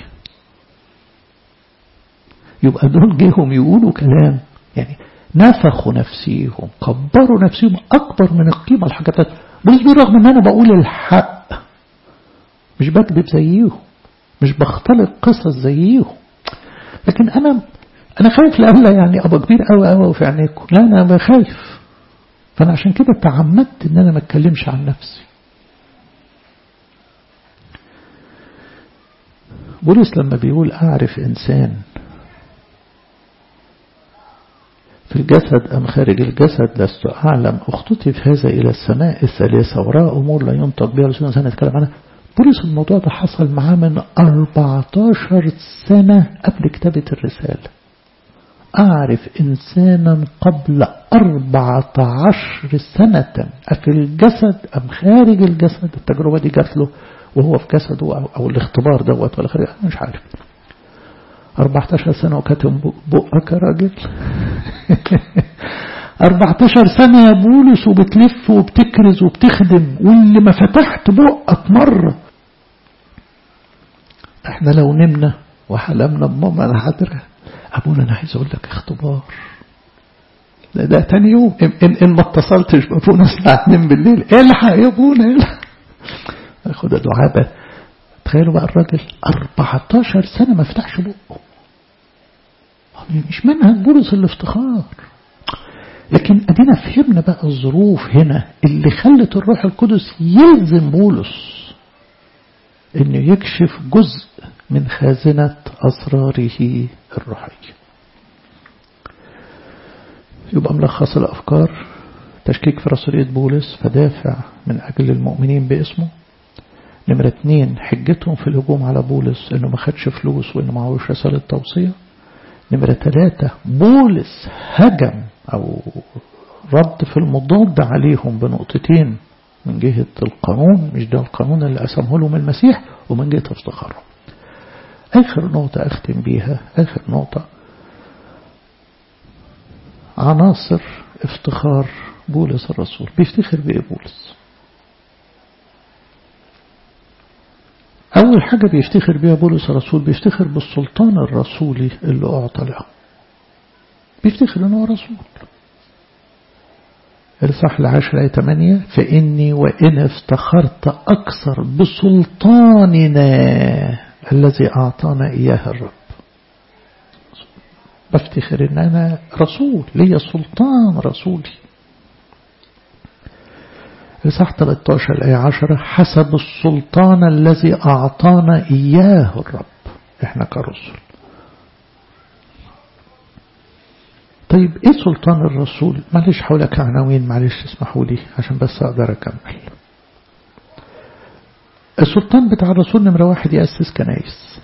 يبقى دول جيهم يقولوا كلام يعني نفخوا نفسيهم كبروا نفسيهم أكبر من القيمة الحاجات بس برغم أن أنا بقول الحق مش بكذب زيهم مش بختلق قصص زيهم لكن أنا أنا خايف لألا يعني أبقى كبير أوي أوي في عينيكم لا أنا بخايف فأنا عشان كده تعمدت إن أنا ما أتكلمش عن نفسي بولس لما بيقول أعرف إنسان في الجسد أم خارج الجسد لست أعلم أخطتي في هذا إلى السماء الثالثة وراء أمور لا ينطق بها لسنة سنة نتكلم عنها بولس الموضوع ده حصل معاه من 14 سنة قبل كتابة الرسالة أعرف إنسانا قبل 14 سنة أفي الجسد أم خارج الجسد التجربة دي جات له وهو في جسده أو, أو الاختبار دوت ولا خارج أنا مش عارف 14 سنة وكاتم بقك يا راجل 14 سنة يا بولس وبتلف وبتكرز وبتخدم واللي ما فتحت بقك مرة احنا لو نمنا وحلمنا بماما انا حاضرة ابونا انا عايز اقول لك اختبار ده, ده تاني يوم ان, إن, إن ما اتصلتش بابونا الساعة 2 بالليل الحق يا ابونا الحق خد دعابة تخيلوا بقى الراجل 14 سنة ما فتحش بقه مش منهج بولس الافتخار لكن ادينا فهمنا بقى الظروف هنا اللي خلت الروح القدس يلزم بولس انه يكشف جزء من خازنة اسراره الروحية يبقى ملخص الافكار تشكيك في رسولية بولس فدافع من اجل المؤمنين باسمه نمرة اتنين حجتهم في الهجوم على بولس انه ما خدش فلوس وانه معهوش رسالة توصية نمرة ثلاثة بولس هجم أو رد في المضاد عليهم بنقطتين من جهة القانون مش ده القانون اللي قسمه لهم المسيح ومن جهة افتخارهم آخر نقطة أختم بيها آخر نقطة عناصر افتخار بولس الرسول بيفتخر بإيه بولس أول حاجة بيفتخر بها بولس الرسول بيفتخر بالسلطان الرسولي اللي أعطى له بيفتخر أنه رسول الصح العشر آية 8 فإني وإن افتخرت أكثر بسلطاننا الذي أعطانا إياه الرب بفتخر إن أنا رسول لي سلطان رسولي الإصحاح 13 الآية 10 حسب السلطان الذي أعطانا إياه الرب إحنا كرسل طيب إيه سلطان الرسول معلش حولك عناوين معلش اسمحوا لي عشان بس أقدر أكمل السلطان بتاع الرسول نمرة واحد يأسس كنايس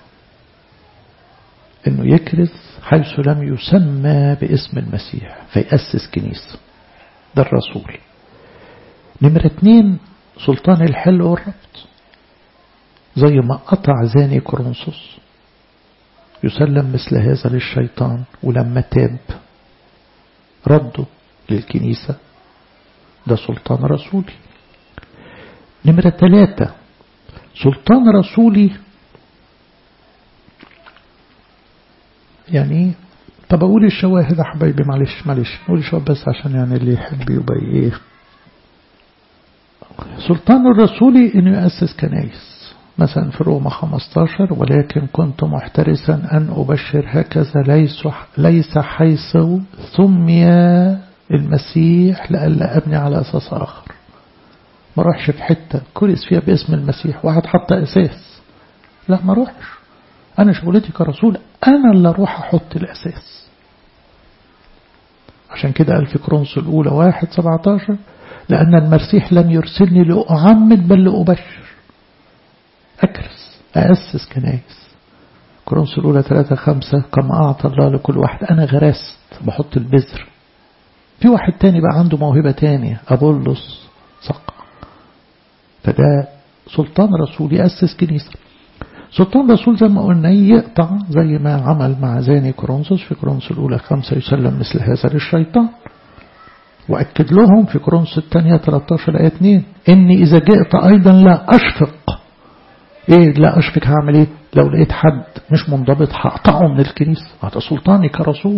إنه يكرز حيث لم يسمى باسم المسيح فيأسس كنيسة ده الرسول نمرة اتنين سلطان الحل والربط زي ما قطع زاني كورنثوس يسلم مثل هذا للشيطان ولما تاب رده للكنيسة ده سلطان رسولي نمرة ثلاثة سلطان رسولي يعني طب أقول الشواهد يا حبايبي معلش معلش نقول الشواهد بس عشان يعني اللي يحب يبقى إيه سلطان الرسولي إنه يأسس كنايس مثلا في روما 15 ولكن كنت محترسا أن أبشر هكذا ليس ليس حيث سمي المسيح لألا أبني على أساس آخر ما روحش في حتة كرس فيها باسم المسيح واحد حط أساس لا ما روحش أنا شغلتي كرسول أنا اللي أروح أحط الأساس عشان كده قال في كرونس الأولى واحد 17 لأن المسيح لم يرسلني لأعمد بل لأبشر أكرس أأسس كنايس كرونس الأولى ثلاثة خمسة كما أعطى الله لكل واحد أنا غرست بحط البذر في واحد تاني بقى عنده موهبة تانية أبولس صق فده سلطان رسول يأسس كنيسة سلطان رسول زي ما قلنا يقطع زي ما عمل مع زاني كورنثوس في كورنثوس الأولى خمسة يسلم مثل هذا للشيطان وأكد لهم في كورنثوس الثانية 13 آية 2 إني إذا جئت أيضا لا أشفق إيه لا أشفق هعمل إيه لو لقيت حد مش منضبط هقطعه من الكنيسة هذا سلطاني كرسول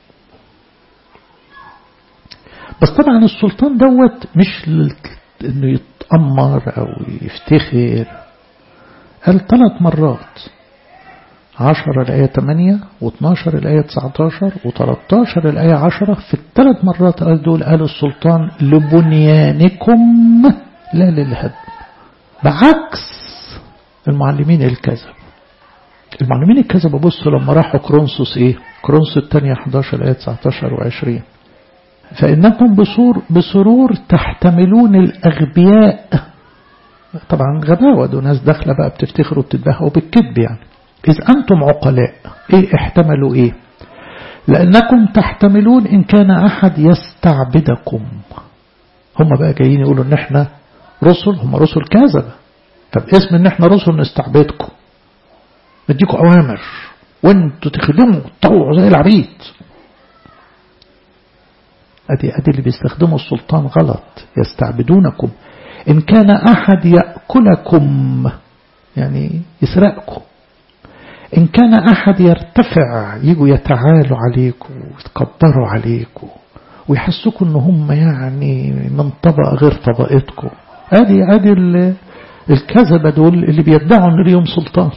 بس طبعا السلطان دوت مش انه يتأمر او يفتخر قال ثلاث مرات عشرة الآية 8 و12 الآية 19 و13 الآية 10 في الثلاث مرات قال دول قال السلطان لبنيانكم لا للهدم بعكس المعلمين الكذب المعلمين الكذب بصوا لما راحوا كرونسوس ايه كرونسوس الثانية 11 الآية 19 و20 فإنكم بصور بسرور تحتملون الأغبياء طبعا غباوة دول ناس داخلة بقى بتفتخر وبتتبهوا بالكذب يعني إذ أنتم عقلاء إيه احتملوا إيه لأنكم تحتملون إن كان أحد يستعبدكم هم بقى جايين يقولوا إن إحنا رسل هم رسل كذبة طب اسم إن إحنا رسل نستعبدكم نديكم أوامر وانتوا تخدموا تطوعوا زي العبيد أدي أدي اللي بيستخدموا السلطان غلط يستعبدونكم إن كان أحد يأكلكم يعني يسرقكم إن كان أحد يرتفع يجوا يتعالوا عليكم ويتكبروا عليكم ويحسوكم إن هم يعني من طبقة غير طبقتكم أدي أدي الكذبة دول اللي بيدعوا إن ليهم سلطان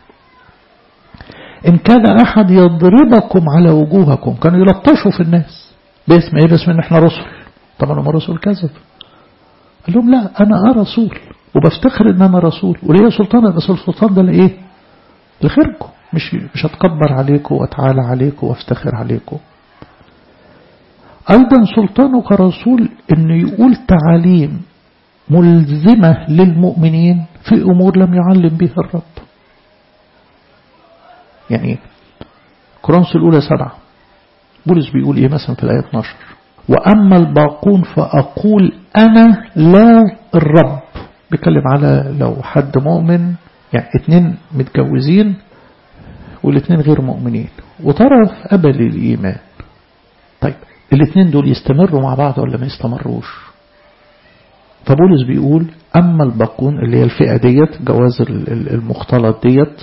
إن كان أحد يضربكم على وجوهكم كانوا يلطشوا في الناس باسم ايه باسم ان احنا رسل طبعا هم رسول كذب قال لهم لا انا اه رسول وبفتخر ان انا رسول وليا سلطان بس السلطان ده لايه لخيركم مش مش هتكبر عليكم واتعالى عليكم وافتخر عليكم ايضا سلطانه كرسول انه يقول تعاليم ملزمة للمؤمنين في امور لم يعلم بها الرب يعني كرونس الاولى سبعه بولس بيقول ايه مثلا في الآية 12 وأما الباقون فأقول أنا لا الرب بيتكلم على لو حد مؤمن يعني اتنين متجوزين والاتنين غير مؤمنين وطرف قبل الإيمان طيب الاتنين دول يستمروا مع بعض ولا ما يستمروش فبولس بيقول أما الباقون اللي هي الفئة ديت جواز المختلط ديت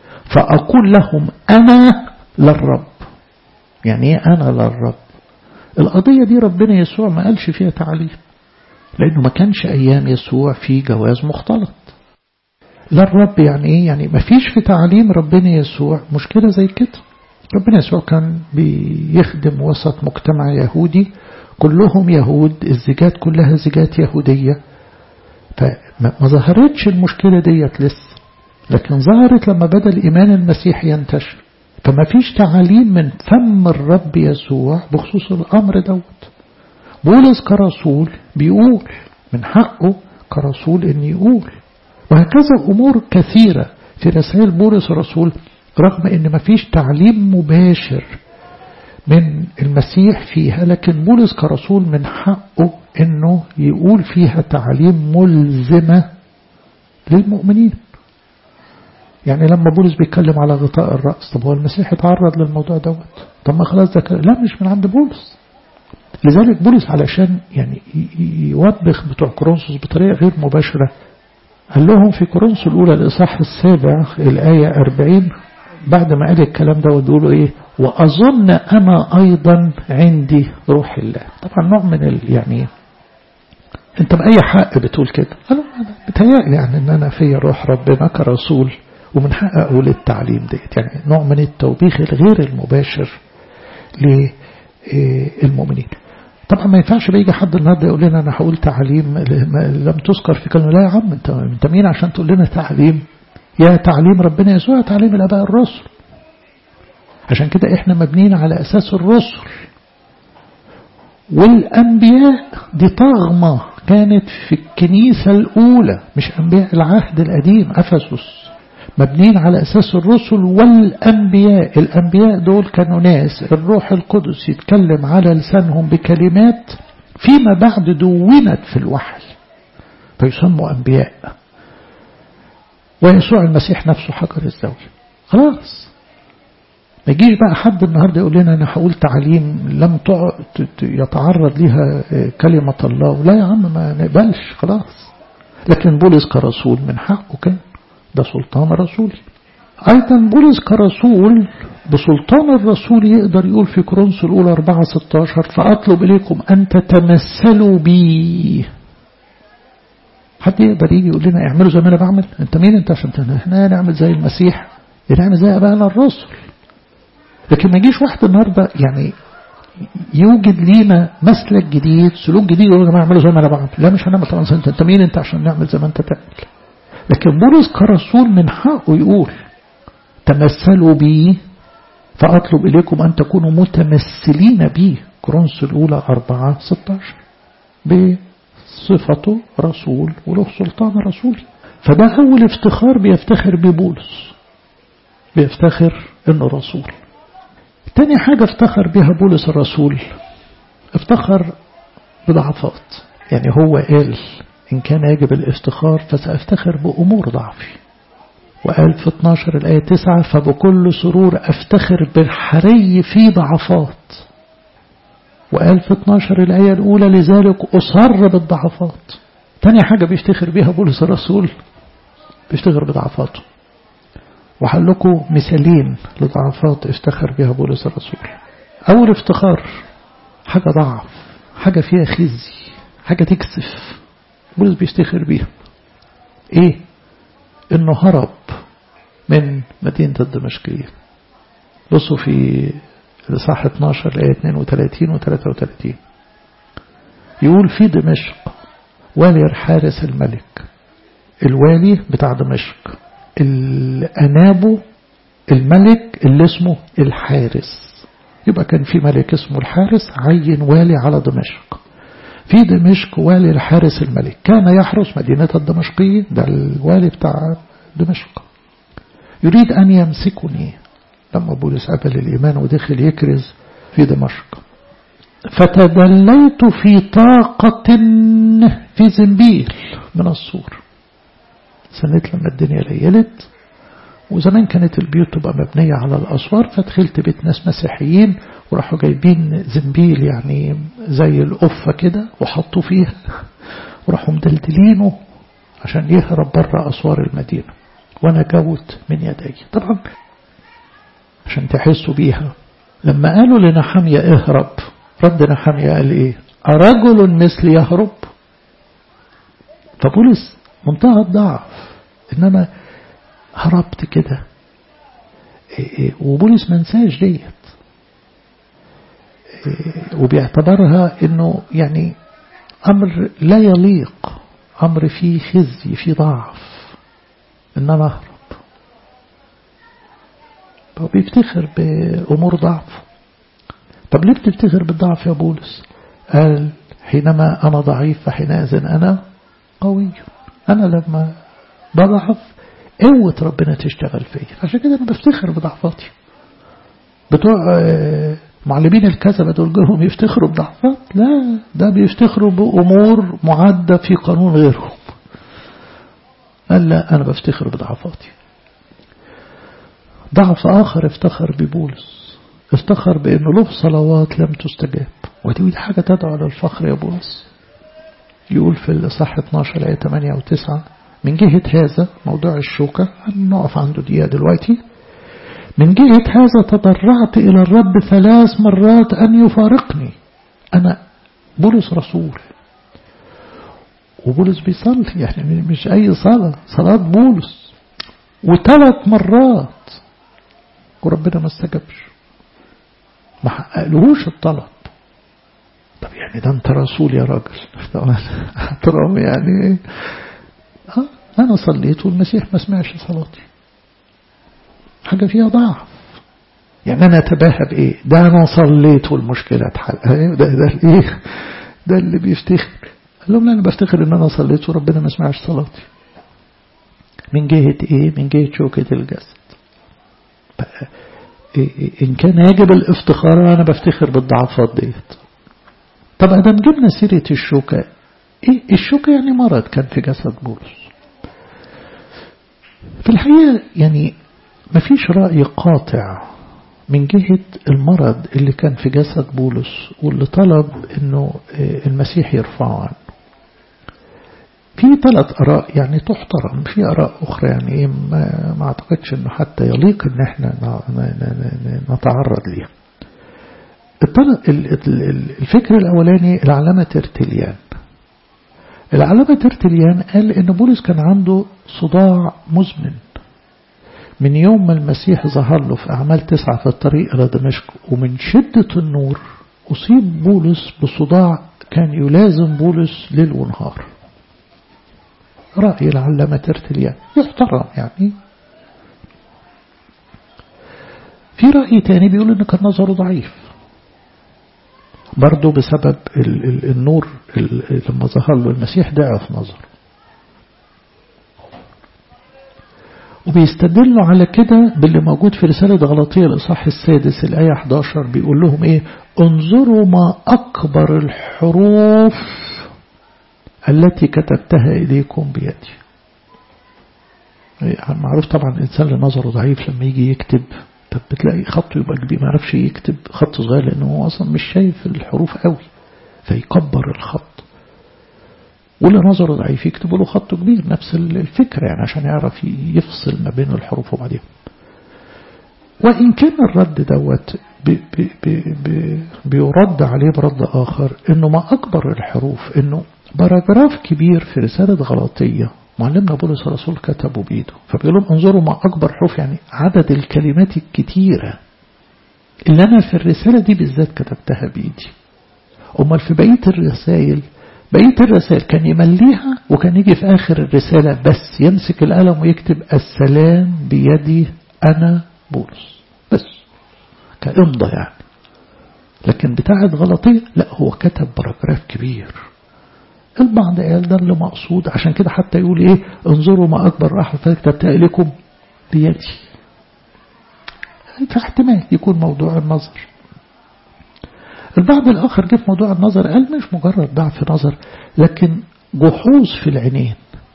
فأقول لهم أنا للرب يعني ايه انا للرب القضية دي ربنا يسوع ما قالش فيها تعليم لأنه ما كانش أيام يسوع في جواز مختلط لا الرب يعني إيه يعني ما فيش في تعليم ربنا يسوع مشكلة زي كده ربنا يسوع كان بيخدم وسط مجتمع يهودي كلهم يهود الزيجات كلها زيجات يهودية فما ظهرتش المشكلة ديت لسه لكن ظهرت لما بدأ الإيمان المسيحي ينتشر فما فيش تعاليم من فم الرب يسوع بخصوص الأمر دوت بولس كرسول بيقول من حقه كرسول أن يقول وهكذا أمور كثيرة في رسائل بولس الرسول رغم أن ما فيش تعليم مباشر من المسيح فيها لكن بولس كرسول من حقه أنه يقول فيها تعليم ملزمة للمؤمنين يعني لما بولس بيتكلم على غطاء الرأس طب هو المسيح اتعرض للموضوع دوت طب ما خلاص ده لا مش من عند بولس لذلك بولس علشان يعني يوبخ بتوع كورنثوس بطريقة غير مباشرة قال لهم في كورنثوس الأولى الإصحاح السابع الآية 40 بعد ما قال الكلام ده بيقولوا إيه وأظن أنا أيضا عندي روح الله طبعا نوع من ال يعني أنت بأي حق بتقول كده أنا بتهيألي يعني أن أنا في روح ربنا كرسول ومن حق أقول التعليم ديت يعني نوع من التوبيخ الغير المباشر للمؤمنين طبعا ما ينفعش بيجي حد النهارده يقول لنا انا هقول تعليم لم تذكر في كلمه لا يا عم انت انت مين عشان تقول لنا تعليم يا تعليم ربنا يسوع تعليم الاباء الرسل عشان كده احنا مبنيين على اساس الرسل والانبياء دي طغمه كانت في الكنيسه الاولى مش انبياء العهد القديم افسس مبنيين على أساس الرسل والأنبياء الأنبياء دول كانوا ناس الروح القدس يتكلم على لسانهم بكلمات فيما بعد دونت في الوحي فيسموا أنبياء ويسوع المسيح نفسه حجر الزاوية خلاص ما يجيش بقى حد النهارده يقول لنا انا هقول تعليم لم يتعرض لها كلمة الله لا يا عم ما نقبلش خلاص لكن بولس كرسول من حقه كان ده سلطان رسولي أيضا بولس كرسول بسلطان الرسول يقدر يقول في كورنثوس الأولى 4 16 فأطلب إليكم أن تتمثلوا بي حد يقدر يجي يقول لنا اعملوا زي ما أنا بعمل أنت مين أنت عشان احنا نعمل زي المسيح نعمل زي أبائنا الرسل لكن ما يجيش واحد النهارده يعني يوجد لينا مسلك جديد سلوك جديد يقول لنا اعملوا زي ما أنا بعمل لا مش هنعمل طبعا أنت أنت مين أنت عشان نعمل زي ما أنت تعمل لكن بولس كرسول من حقه يقول تمثلوا بي فأطلب إليكم أن تكونوا متمثلين بي كورنثوس الأولى 4 16 بصفته رسول وله سلطان رسولي فده أول افتخار بيفتخر ببولس بيفتخر إنه رسول تاني حاجة افتخر بها بولس الرسول افتخر بضعفات يعني هو قال إن كان يجب الافتخار فسأفتخر بأمور ضعفي وقال في 12 الآية 9 فبكل سرور أفتخر بالحري في ضعفات وقال في 12 الآية الأولى لذلك أصر بالضعفات تاني حاجة بيفتخر بيها بولس الرسول بيفتخر بضعفاته وحل لكم مثالين لضعفات افتخر بها بولس الرسول أول افتخار حاجة ضعف حاجة فيها خزي حاجة تكسف بولس بيفتخر بيها ايه انه هرب من مدينة الدمشقية بصوا في الإصحاح 12 الآية 32 و 33 يقول في دمشق والي حارس الملك الوالي بتاع دمشق الأنابو الملك اللي اسمه الحارس يبقى كان في ملك اسمه الحارس عين والي على دمشق في دمشق والي الحارس الملك كان يحرس مدينة الدمشقية ده الوالي بتاع دمشق يريد أن يمسكني لما بولس قبل الإيمان ودخل يكرز في دمشق فتدليت في طاقة في زنبيل من السور سنت لما الدنيا ليلت وزمان كانت البيوت تبقى مبنية على الأسوار فدخلت بيت ناس مسيحيين وراحوا جايبين زنبيل يعني زي القفة كده وحطوا فيها وراحوا مدلدلينه عشان يهرب بره أسوار المدينة وأنا جوت من يدي طبعا عشان تحسوا بيها لما قالوا لنحمية اهرب رد نحمية قال إيه أرجل مثلي يهرب فبولس منتهى الضعف إن أنا هربت كده وبولس ما نساش ديت وبيعتبرها انه يعني امر لا يليق امر فيه خزي فيه ضعف ان انا اهرب هو بيفتخر بامور ضعف طب ليه بتفتخر بالضعف يا بولس قال حينما انا ضعيف فحينئذ انا قوي انا لما بضعف قوة ربنا تشتغل فيا عشان كده أنا بفتخر بضعفاتي بتوع معلمين الكذبة دول جوهم يفتخروا بضعفات لا ده بيفتخروا بأمور معدة في قانون غيرهم قال لا أنا بفتخر بضعفاتي ضعف آخر افتخر ببولس افتخر بأنه له صلوات لم تستجاب ودي حاجة تدعو للفخر يا بولس يقول في الإصحاح 12 آية 8 و 9 من جهة هذا موضوع الشوكة هنقف عنده دقيقة دلوقتي من جهة هذا تضرعت إلى الرب ثلاث مرات أن يفارقني أنا بولس رسول وبولس بيصلي يعني مش أي صلاة صلاة بولس وثلاث مرات وربنا ما استجابش ما حققلهوش الطلب طب يعني ده انت رسول يا راجل طبعا احترام يعني اه انا صليت والمسيح ما سمعش صلاتي حاجة فيها ضعف يعني انا اتباهى بايه ده انا صليت والمشكلة اتحل ده ده ايه ده اللي بيفتخر قال لهم لا انا بفتخر ان انا صليت وربنا ما سمعش صلاتي من جهة ايه من جهة شوكة الجسد إن كان يجب الافتخار أنا بفتخر بالضعفات ديت طب أدم جبنا سيرة الشوكة إيه الشوكة يعني مرض كان في جسد بولس في الحقيقة يعني مفيش رأي قاطع من جهة المرض اللي كان في جسد بولس واللي طلب انه المسيح يرفعه عنه في ثلاث آراء يعني تحترم في آراء أخرى يعني إيه ما, ما أعتقدش إنه حتى يليق إن إحنا نتعرض ليها. الفكر الأولاني العلامة ترتليان. العلامة ترتليان قال إن بولس كان عنده صداع مزمن. من يوم ما المسيح ظهر له في أعمال تسعة في الطريق إلى دمشق ومن شدة النور أصيب بولس بصداع كان يلازم بولس ليل ونهار. رأي العلامة ترتليان يحترم يعني في رأي تاني بيقول إن كان نظره ضعيف برضه بسبب ال ال النور ال لما ظهر له المسيح ضعف نظره وبيستدلوا على كده باللي موجود في رسالة غلطية الإصحاح السادس الآية 11 بيقول لهم إيه انظروا ما أكبر الحروف التي كتبتها إليكم بيدي معروف طبعا الإنسان اللي نظره ضعيف لما يجي يكتب طب بتلاقي خطه يبقى كبير ما يعرفش يكتب خط صغير لأنه هو أصلا مش شايف الحروف قوي فيكبر الخط واللي نظره ضعيف يكتب له خط كبير نفس الفكرة يعني عشان يعرف يفصل ما بين الحروف وبعدين وإن كان الرد دوت بي بي بي بيرد عليه برد آخر إنه ما أكبر الحروف إنه باراجراف كبير في رسالة غلطية معلمنا بولس الرسول كتبه بإيده فبيقول لهم انظروا ما أكبر حروف يعني عدد الكلمات الكتيرة اللي أنا في الرسالة دي بالذات كتبتها بإيدي أمال في بقية الرسائل بقية الرسائل كان يمليها وكان يجي في آخر الرسالة بس يمسك القلم ويكتب السلام بيدي أنا بولس بس كإمضة يعني لكن بتاعت غلطية لا هو كتب باراجراف كبير البعض قال ده اللي مقصود عشان كده حتى يقول ايه انظروا ما اكبر راح فكتبتها اليكم بيدي فاحتمال يكون موضوع النظر البعض الاخر جه في موضوع النظر قال مش مجرد ضعف نظر لكن جحوظ في العينين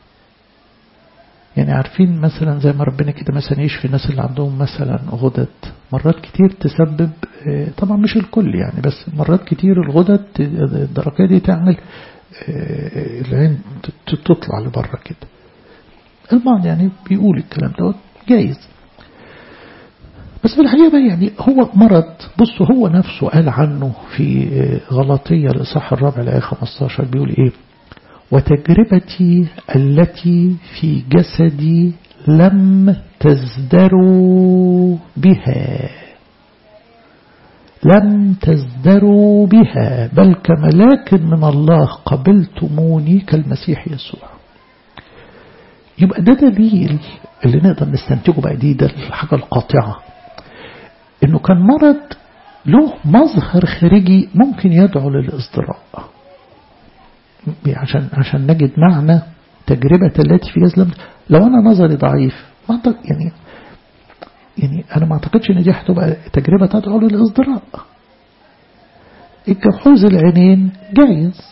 يعني عارفين مثلا زي ما ربنا كده مثلا يشفي الناس اللي عندهم مثلا غدد مرات كتير تسبب طبعا مش الكل يعني بس مرات كتير الغدد الدرجة دي تعمل العين تطلع لبره كده البعض يعني بيقول الكلام دوت جايز بس في الحقيقة بقى يعني هو مرض بصوا هو نفسه قال عنه في غلطية الإصحاح الرابع الآية 15 بيقول إيه وتجربتي التي في جسدي لم تزدروا بها لم تزدروا بها بل كملاك من الله قبلتموني كالمسيح يسوع يبقى ده دليل اللي نقدر نستنتجه بقى دي ده الحاجة القاطعة انه كان مرض له مظهر خارجي ممكن يدعو للازدراء عشان عشان نجد معنى تجربة التي في جزلم لو أنا نظري ضعيف ما يعني يعني أنا ما أعتقدش إن دي هتبقى تجربة تدعو للإصدراء الجحوز العينين جايز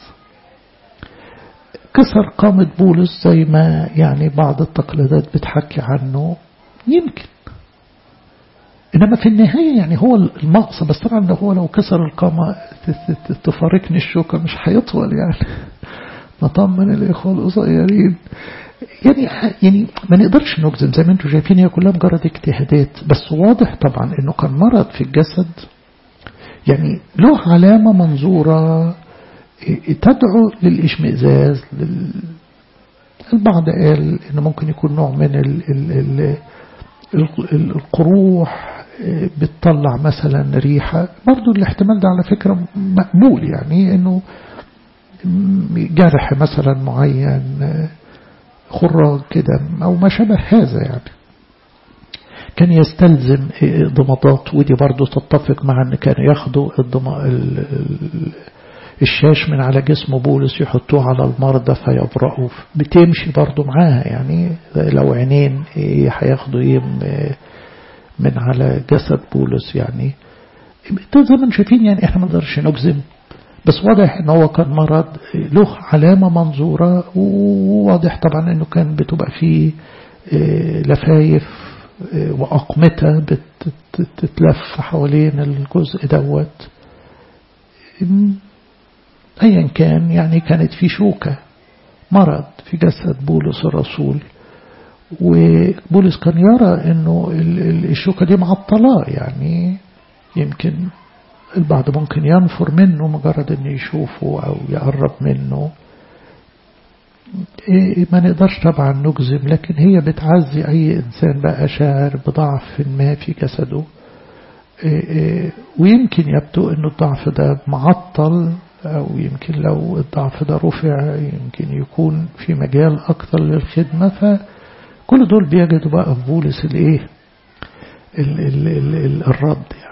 كسر قامة بولس زي ما يعني بعض التقليدات بتحكي عنه يمكن إنما في النهاية يعني هو المقصد بس طبعا لو هو لو كسر القامة تفارقني الشوكة مش هيطول يعني نطمن الإخوة القصيرين يعني يعني ما نقدرش نجزم زي ما انتم شايفين هي كلها مجرد اجتهادات بس واضح طبعا انه كان مرض في الجسد يعني له علامة منظورة تدعو للإشمئزاز لل... البعض قال انه ممكن يكون نوع من ال... ال... ال... القروح بتطلع مثلا ريحة برضو الاحتمال ده على فكرة مقبول يعني انه جرح مثلا معين خراج كده أو ما شابه هذا يعني كان يستلزم ضمادات ودي برضو تتفق مع أن كان ياخدوا الشاش من على جسم بولس يحطوه على المرضى فيبرأوا بتمشي برضو معاها يعني لو عينين هياخدوا ايه من على جسد بولس يعني زي ما شايفين يعني احنا ما نقدرش نجزم بس واضح ان هو كان مرض له علامة منظورة وواضح طبعا انه كان بتبقى فيه لفايف وأقمتة بتتلف حوالين الجزء دوت ايا كان يعني كانت في شوكة مرض في جسد بولس الرسول وبولس كان يرى انه الشوكة دي معطلاه يعني يمكن البعض ممكن ينفر منه مجرد انه يشوفه او يقرب منه إيه ما نقدرش طبعا نجزم لكن هي بتعزي اي انسان بقى شاعر بضعف ما في جسده إيه إيه ويمكن يبدو انه الضعف ده معطل او يمكن لو الضعف ده رفع يمكن يكون في مجال اكثر للخدمة فكل دول بيجدوا بقى في بولس الايه الرد يعني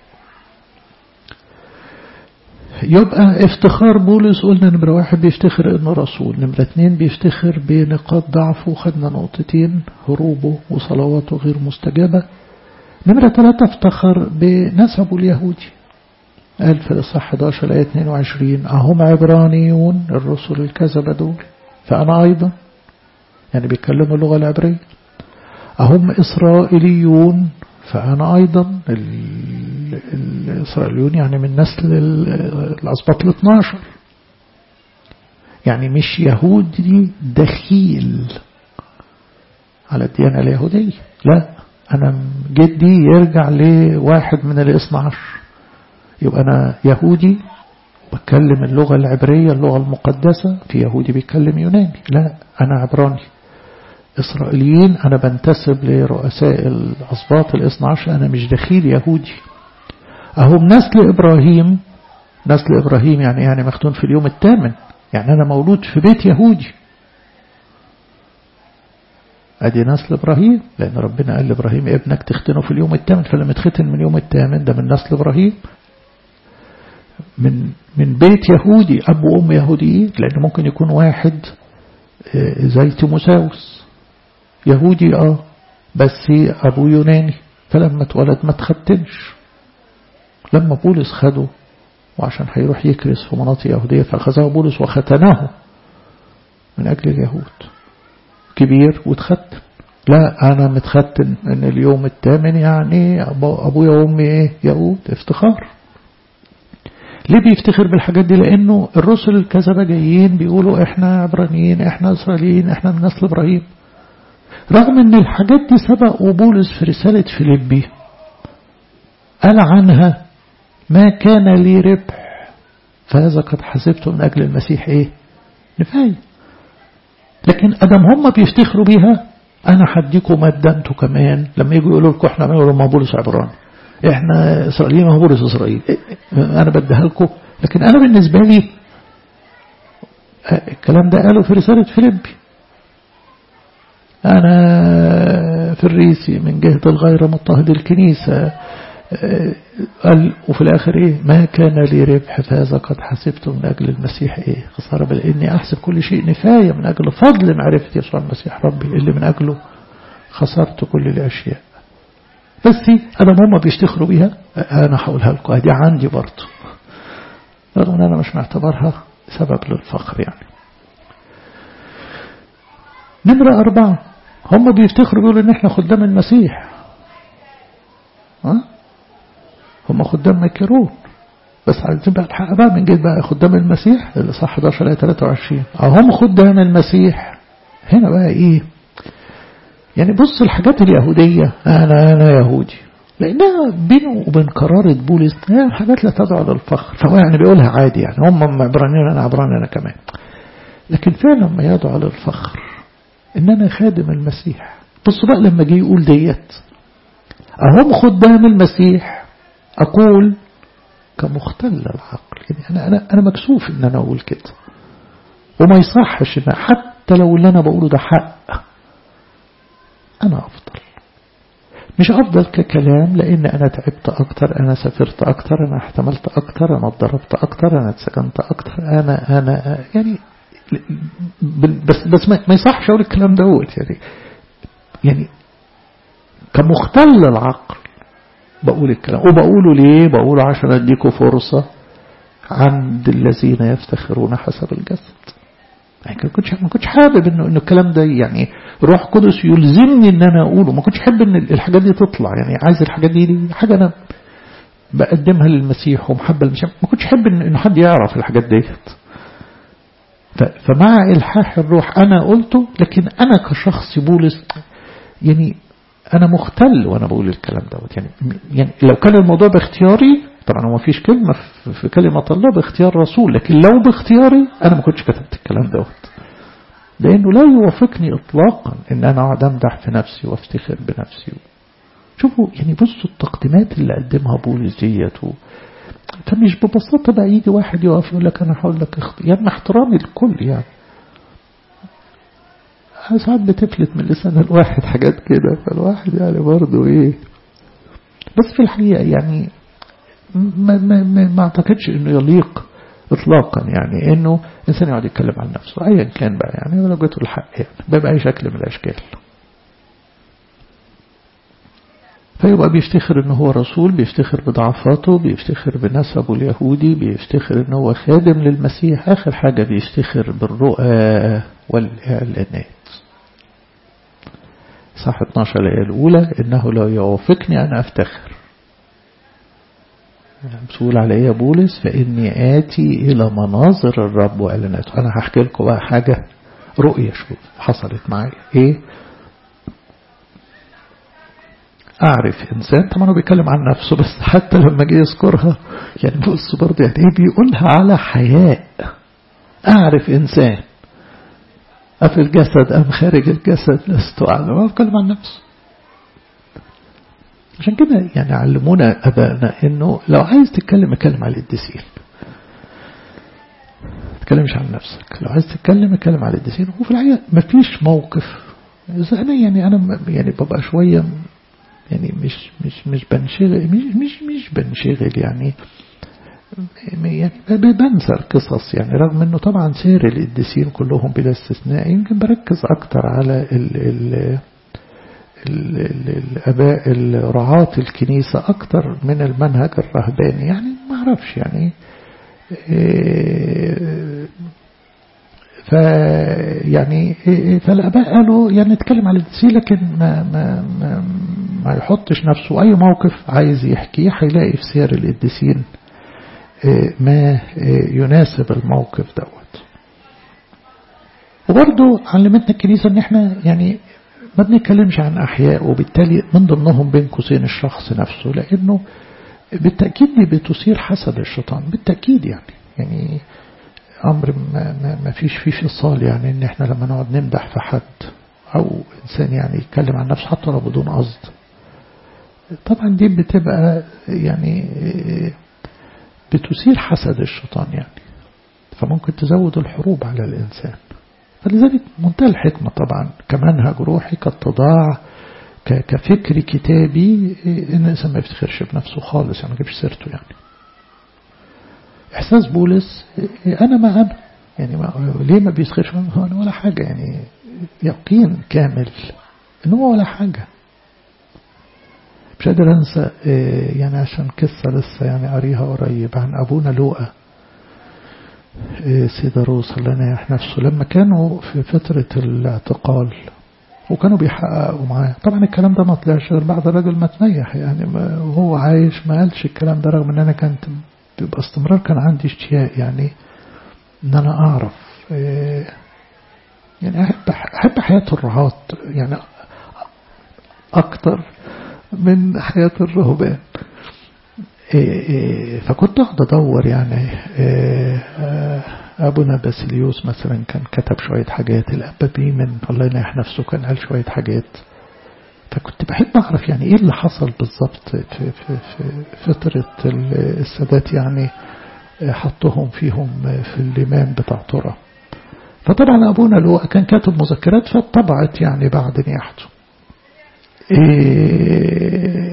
يبقى افتخار بولس قلنا نمرة واحد بيفتخر انه رسول نمرة اتنين بيفتخر بنقاط ضعفه خدنا نقطتين هروبه وصلواته غير مستجابة نمرة ثلاثة افتخر بنسبه اليهودي قال في الإصحاح 11 آية 22 أهم عبرانيون الرسل الكذبة دول فأنا أيضا يعني بيتكلموا اللغة العبرية أهم إسرائيليون فأنا أيضا الإسرائيليون يعني من نسل الأسباط ال 12 يعني مش يهودي دخيل على الديانة اليهودية لا أنا جدي يرجع لواحد من الاثنى عشر يبقى أنا يهودي بتكلم اللغة العبرية اللغة المقدسة في يهودي بيتكلم يوناني لا أنا عبراني إسرائيليين أنا بنتسب لرؤساء الأسباط الاثنى عشر أنا مش دخيل يهودي أهم نسل إبراهيم نسل إبراهيم يعني يعني مختون في اليوم الثامن يعني أنا مولود في بيت يهودي أدي نسل إبراهيم لأن ربنا قال لإبراهيم ابنك تختنه في اليوم الثامن فلما تختن من اليوم الثامن ده من نسل إبراهيم من من بيت يهودي أب وأم يهوديين لأن ممكن يكون واحد زي تيموساوس يهودي اه بس أبوه يوناني فلما اتولد ما تختنش لما بولس خده وعشان هيروح يكرس في مناطق يهودية فأخذه بولس وختنه من أجل اليهود كبير وتختن لا أنا متختن من اليوم الثامن يعني أبويا وأمي إيه يهود افتخار ليه بيفتخر بالحاجات دي لأنه الرسل الكذبة جايين بيقولوا إحنا عبرانيين إحنا إسرائيليين إحنا من نسل إبراهيم رغم أن الحاجات دي سبق وبولس في رسالة فيليبي قال عنها ما كان لي ربح فهذا قد حسبته من أجل المسيح إيه نفاية لكن أدم هم بيفتخروا بيها أنا هديكم مادة أنتوا كمان لما يجوا يقولوا لكم إحنا يقولوا ما بولس عبراني إحنا إسرائيليين ما بولس إسرائيل أنا بديها لكم لكن أنا بالنسبة لي الكلام ده قاله في رسالة فيليبي أنا في الريسي من جهة الغير مضطهد الكنيسة قال وفي الآخر إيه ما كان لي ربح فهذا قد حسبته من أجل المسيح إيه خسارة بل إني أحسب كل شيء نفاية من أجل فضل معرفة يسوع المسيح ربي اللي من أجله خسرت كل الأشياء بس أنا ماما بيشتخروا بيها أنا هقولها لكم دي عندي برضه رغم أن أنا مش معتبرها سبب للفخر يعني نمرة أربعة هم بيفتخروا بيقولوا إن إحنا خدام المسيح ها هم خدام مكرون بس عايزين بقى الحق بقى من جد بقى خدام المسيح اللي صح 11 آية 23 هم خدام المسيح هنا بقى ايه يعني بص الحاجات اليهودية انا انا يهودي لانها بينه وبين قرارة بولس يعني حاجات لا تدعو للفخر فهو يعني بيقولها عادي يعني هم عبرانيين انا عبراني انا كمان لكن فعلا ما يدعو للفخر ان انا خادم المسيح بص بقى لما جه يقول ديت أهم خدام المسيح أقول كمختل العقل يعني أنا, أنا, أنا مكسوف إن أنا أقول كده وما يصحش إن حتى لو اللي أنا بقوله ده حق أنا أفضل مش أفضل ككلام لأن أنا تعبت أكتر أنا سافرت أكتر أنا احتملت أكتر أنا اتضربت أكتر أنا اتسكنت أكتر أنا أنا يعني بس بس ما يصحش أقول الكلام دوت يعني يعني كمختل العقل بقول الكلام وبقوله ليه بقوله عشان اديكم فرصة عند الذين يفتخرون حسب الجسد يعني ما كنتش ما كنتش حابب انه انه الكلام ده يعني روح قدس يلزمني ان انا اقوله ما كنتش حابب ان الحاجات دي تطلع يعني عايز الحاجات دي, دي حاجه انا بقدمها للمسيح ومحبه للمسيح ما كنتش حابب ان حد يعرف الحاجات ديت فمع الحاح الروح انا قلته لكن انا كشخص بولس يعني أنا مختل وأنا بقول الكلام دوت يعني يعني لو كان الموضوع باختياري طبعا هو ما فيش كلمة في كلمة الله باختيار رسول لكن لو باختياري أنا ما كنتش كتبت الكلام دوت لأنه لا يوافقني إطلاقا إن أنا أقعد أمدح في نفسي وافتخر بنفسي شوفوا يعني بصوا التقديمات اللي قدمها بولس ديت فمش ببساطة بقى يجي واحد يقف يقول لك أنا هقول لك اخت... يعني احترامي للكل يعني ساعات بتفلت من لسان الواحد حاجات كده فالواحد يعني برضه ايه بس في الحقيقة يعني ما, ما, ما, ما اعتقدش انه يليق اطلاقا يعني انه انسان يقعد يتكلم عن نفسه ايا كان بقى يعني ولو جته الحق يعني بأي شكل من الاشكال فيبقى بيفتخر ان هو رسول بيفتخر بضعفاته بيفتخر بنسبه اليهودي بيفتخر ان هو خادم للمسيح اخر حاجة بيفتخر بالرؤى والاعلانات صح 12 الآية الأولى إنه لا يوافقني أن أفتخر مسؤول على إيه يا بولس فإني آتي إلى مناظر الرب وإعلاناته أنا هحكي لكم بقى حاجة رؤية شوف حصلت معي إيه أعرف إنسان طبعا هو بيتكلم عن نفسه بس حتى لما جه يذكرها يعني بص برضه يعني إيه بيقولها على حياء أعرف إنسان أفي الجسد أم خارج الجسد لست أعلم هو بيتكلم عن نفسه عشان كده يعني علمونا أبائنا إنه لو عايز تتكلم اتكلم على القديسين تتكلمش عن نفسك لو عايز تتكلم اتكلم على القديسين وفي الحقيقة مفيش موقف إذا أنا يعني أنا يعني ببقى شوية يعني مش مش مش بنشغل مش مش مش بنشغل يعني يعني بنسى القصص يعني رغم انه طبعا سير القديسين كلهم بلا استثناء يمكن بركز اكتر على ال ال ال ال الاباء رعاة الكنيسة اكتر من المنهج الرهباني يعني ما اعرفش يعني ف يعني فالاباء قالوا يعني نتكلم على القديسين لكن ما ما ما, ما يحطش نفسه اي موقف عايز يحكيه هيلاقي في سير القديسين ما يناسب الموقف دوت وبرضه علمتنا الكنيسة ان احنا يعني ما بنتكلمش عن احياء وبالتالي من ضمنهم بين قوسين الشخص نفسه لانه بالتأكيد دي بتثير حسد الشيطان بالتأكيد يعني يعني أمر ما, ما, ما فيش فيه فصال يعني إن إحنا لما نقعد نمدح في حد أو إنسان يعني يتكلم عن نفسه حتى لو بدون قصد طبعا دي بتبقى يعني بتثير حسد الشيطان يعني فممكن تزود الحروب على الإنسان فلذلك منتهى الحكمة طبعا كمنهج روحي كاتضاع كفكر كتابي إن الإنسان ما يفتخرش بنفسه خالص يعني ما يجيبش سيرته يعني إحساس بولس أنا ما أنا يعني ما ليه ما بيسخرش منه أنا ولا حاجة يعني يقين كامل إن هو ولا حاجة مش قادر أنسى يعني عشان قصة لسه يعني قريها قريب عن أبونا لوقا سيداروس الله ينيح نفسه لما كانوا في فترة الاعتقال وكانوا بيحققوا معاه طبعا الكلام ده ما طلعش غير بعد الراجل ما تنيح يعني وهو عايش ما قالش الكلام ده رغم ان انا كانت باستمرار كان عندي اشتياق يعني ان انا اعرف يعني احب احب حياة الرهاط يعني اكتر من حياة الرهبان فكنت اقعد ادور يعني ابونا باسيليوس مثلا كان كتب شوية حاجات الاب من الله ينيح نفسه كان قال شوية حاجات فكنت بحب اعرف يعني ايه اللي حصل بالظبط في, في, في فترة السادات يعني حطهم فيهم في الإمام بتاع ترى فطبعا أبونا لو كان كاتب مذكرات فطبعت يعني بعد نياحته إيه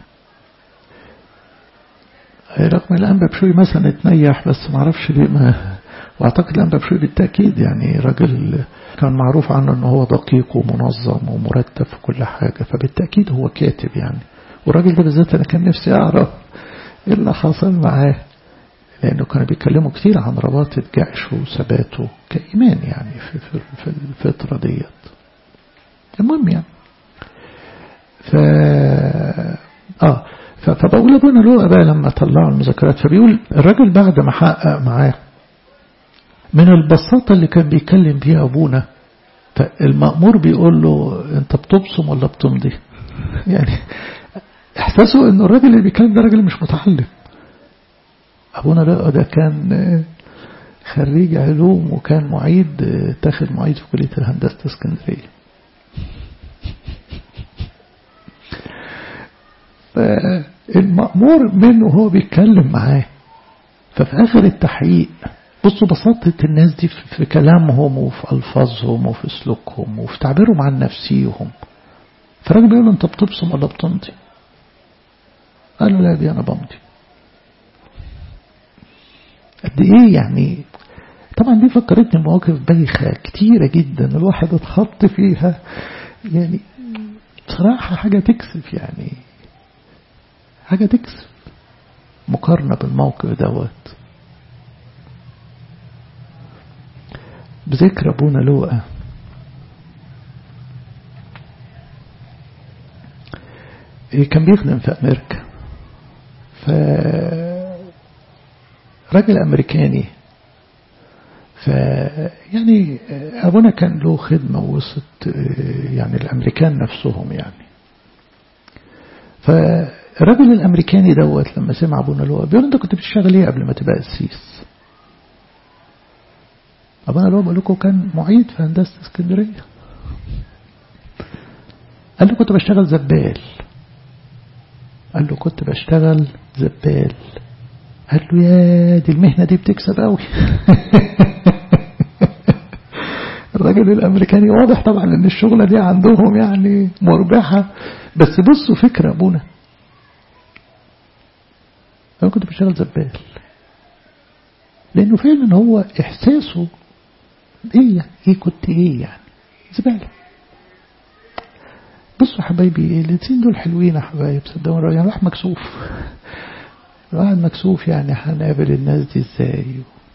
رغم الأنبا بشوي مثلا اتنيح بس ما اعرفش ليه ما واعتقد الأنبا بشوي بالتأكيد يعني راجل كان معروف عنه انه هو دقيق ومنظم ومرتب في كل حاجة فبالتأكيد هو كاتب يعني والراجل ده بالذات انا كان نفسي اعرف ايه اللي حصل معاه لانه كانوا بيتكلموا كتير عن رباطة جأشه وثباته كإيمان يعني في, في, في الفترة ديت المهم يعني ف اه فبقول ابونا لوقا بقى لما طلعوا المذكرات فبيقول الراجل بعد ما حقق معاه من البساطة اللي كان بيتكلم بيها أبونا فالمأمور بيقول له أنت بتبصم ولا بتمضي يعني إحساسه أنه الراجل اللي بيتكلم ده راجل مش متعلم أبونا لقى ده كان خريج علوم وكان معيد تاخد معيد في كلية الهندسة اسكندرية فالمأمور منه وهو بيتكلم معاه ففي آخر التحقيق بصوا بساطة الناس دي في كلامهم وفي ألفاظهم وفي سلوكهم وفي تعبيرهم عن نفسيهم فالراجل بيقول له أنت بتبصم ولا بتمضي قال له لا دي أنا بمضي قد إيه يعني طبعا دي فكرتني بمواقف بايخة كتيرة جدا الواحد اتحط فيها يعني بصراحة حاجة تكسف يعني حاجة تكسف مقارنة بالموقف دوت بذكر أبونا لوقا كان بيخدم في أمريكا ف راجل أمريكاني ف يعني أبونا كان له خدمة وسط يعني الأمريكان نفسهم يعني فالراجل الأمريكاني دوت لما سمع أبونا لوقا بيقول أنت كنت بتشتغل إيه قبل ما تبقى قسيس أبونا لوقا بقول لكم كان معيد في هندسة اسكندرية قال له كنت بشتغل زبال قال له كنت بشتغل زبال قال له يا دي المهنة دي بتكسب قوي الراجل الأمريكاني واضح طبعا ان الشغلة دي عندهم يعني مربحة بس بصوا فكرة أبونا أنا كنت بشتغل زبال لأنه فعلا هو إحساسه إيه يعني إيه كنت إيه يعني زبالة بصوا حبايبي الاثنين دول حلوين يا حبايب صدقوني يعني الواحد مكسوف الواحد مكسوف يعني هنقابل الناس دي ازاي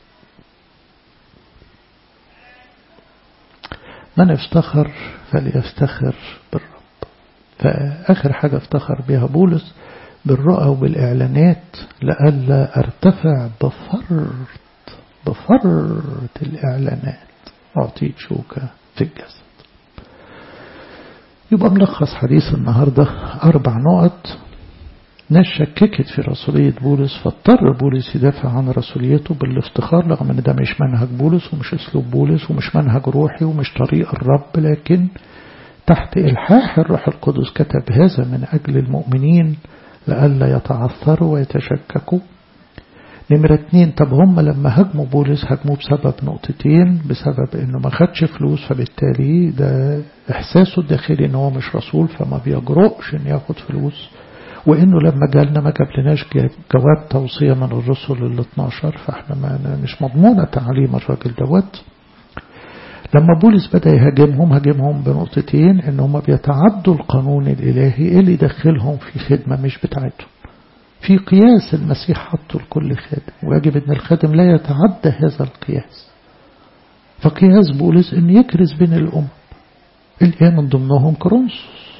من افتخر فليفتخر بالرب فآخر حاجة افتخر بها بولس بالرؤى وبالإعلانات لألا ارتفع بفرط بفرط الإعلانات أعطيت شوكة في الجسد يبقى ملخص حديث النهاردة أربع نقط ناس شككت في رسولية بولس فاضطر بولس يدافع عن رسوليته بالافتخار رغم ان ده مش منهج بولس ومش اسلوب بولس ومش منهج روحي ومش طريق الرب لكن تحت إلحاح الروح القدس كتب هذا من أجل المؤمنين لئلا يتعثروا ويتشككوا نمرة اتنين طب هم لما هجموا بولس هجموا بسبب نقطتين بسبب انه ما خدش فلوس فبالتالي ده احساسه الداخلي ان هو مش رسول فما بيجرؤش ان ياخد فلوس وانه لما جالنا ما جابلناش جواب توصية من الرسل ال 12 فاحنا ما مش مضمونة تعليم الراجل دوت لما بولس بدأ يهاجمهم هاجمهم بنقطتين ان هم بيتعدوا القانون الالهي اللي يدخلهم في خدمة مش بتاعتهم في قياس المسيح حطه لكل خادم ويجب ان الخادم لا يتعدى هذا القياس فقياس بولس ان يكرز بين الأمم اللي هي من ضمنهم كرونسوس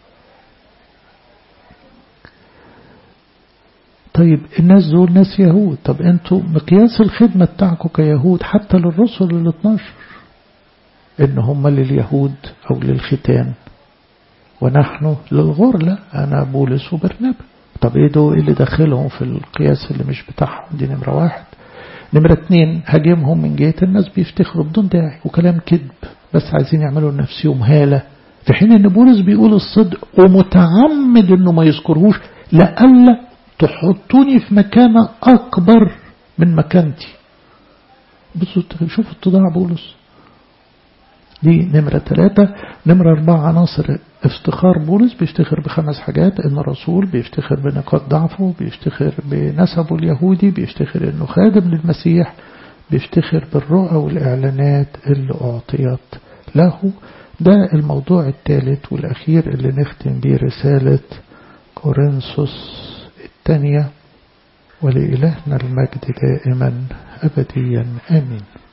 طيب الناس دول ناس يهود طب انتوا مقياس الخدمة بتاعكم كيهود حتى للرسل ال 12 ان هم لليهود او للختان ونحن للغرلة انا بولس وبرنابا طب ايه دول اللي داخلهم في القياس اللي مش بتاعهم دي نمرة واحد نمرة اتنين هاجمهم من جهة الناس بيفتخروا بدون داعي وكلام كذب بس عايزين يعملوا لنفسهم هالة في حين ان بولس بيقول الصدق ومتعمد انه ما يذكرهوش لألا تحطوني في مكانة أكبر من مكانتي بصوا شوفوا اتضاع بولس دي نمرة ثلاثة نمرة أربعة عناصر افتخار بولس بيفتخر بخمس حاجات إنه رسول بيفتخر بنقاط ضعفه بيفتخر بنسبه اليهودي بيفتخر إنه خادم للمسيح بيفتخر بالرؤى والإعلانات اللي أعطيت له ده الموضوع الثالث والأخير اللي نختم بيه رسالة كورنثوس الثانية ولإلهنا المجد دائما أبديا آمين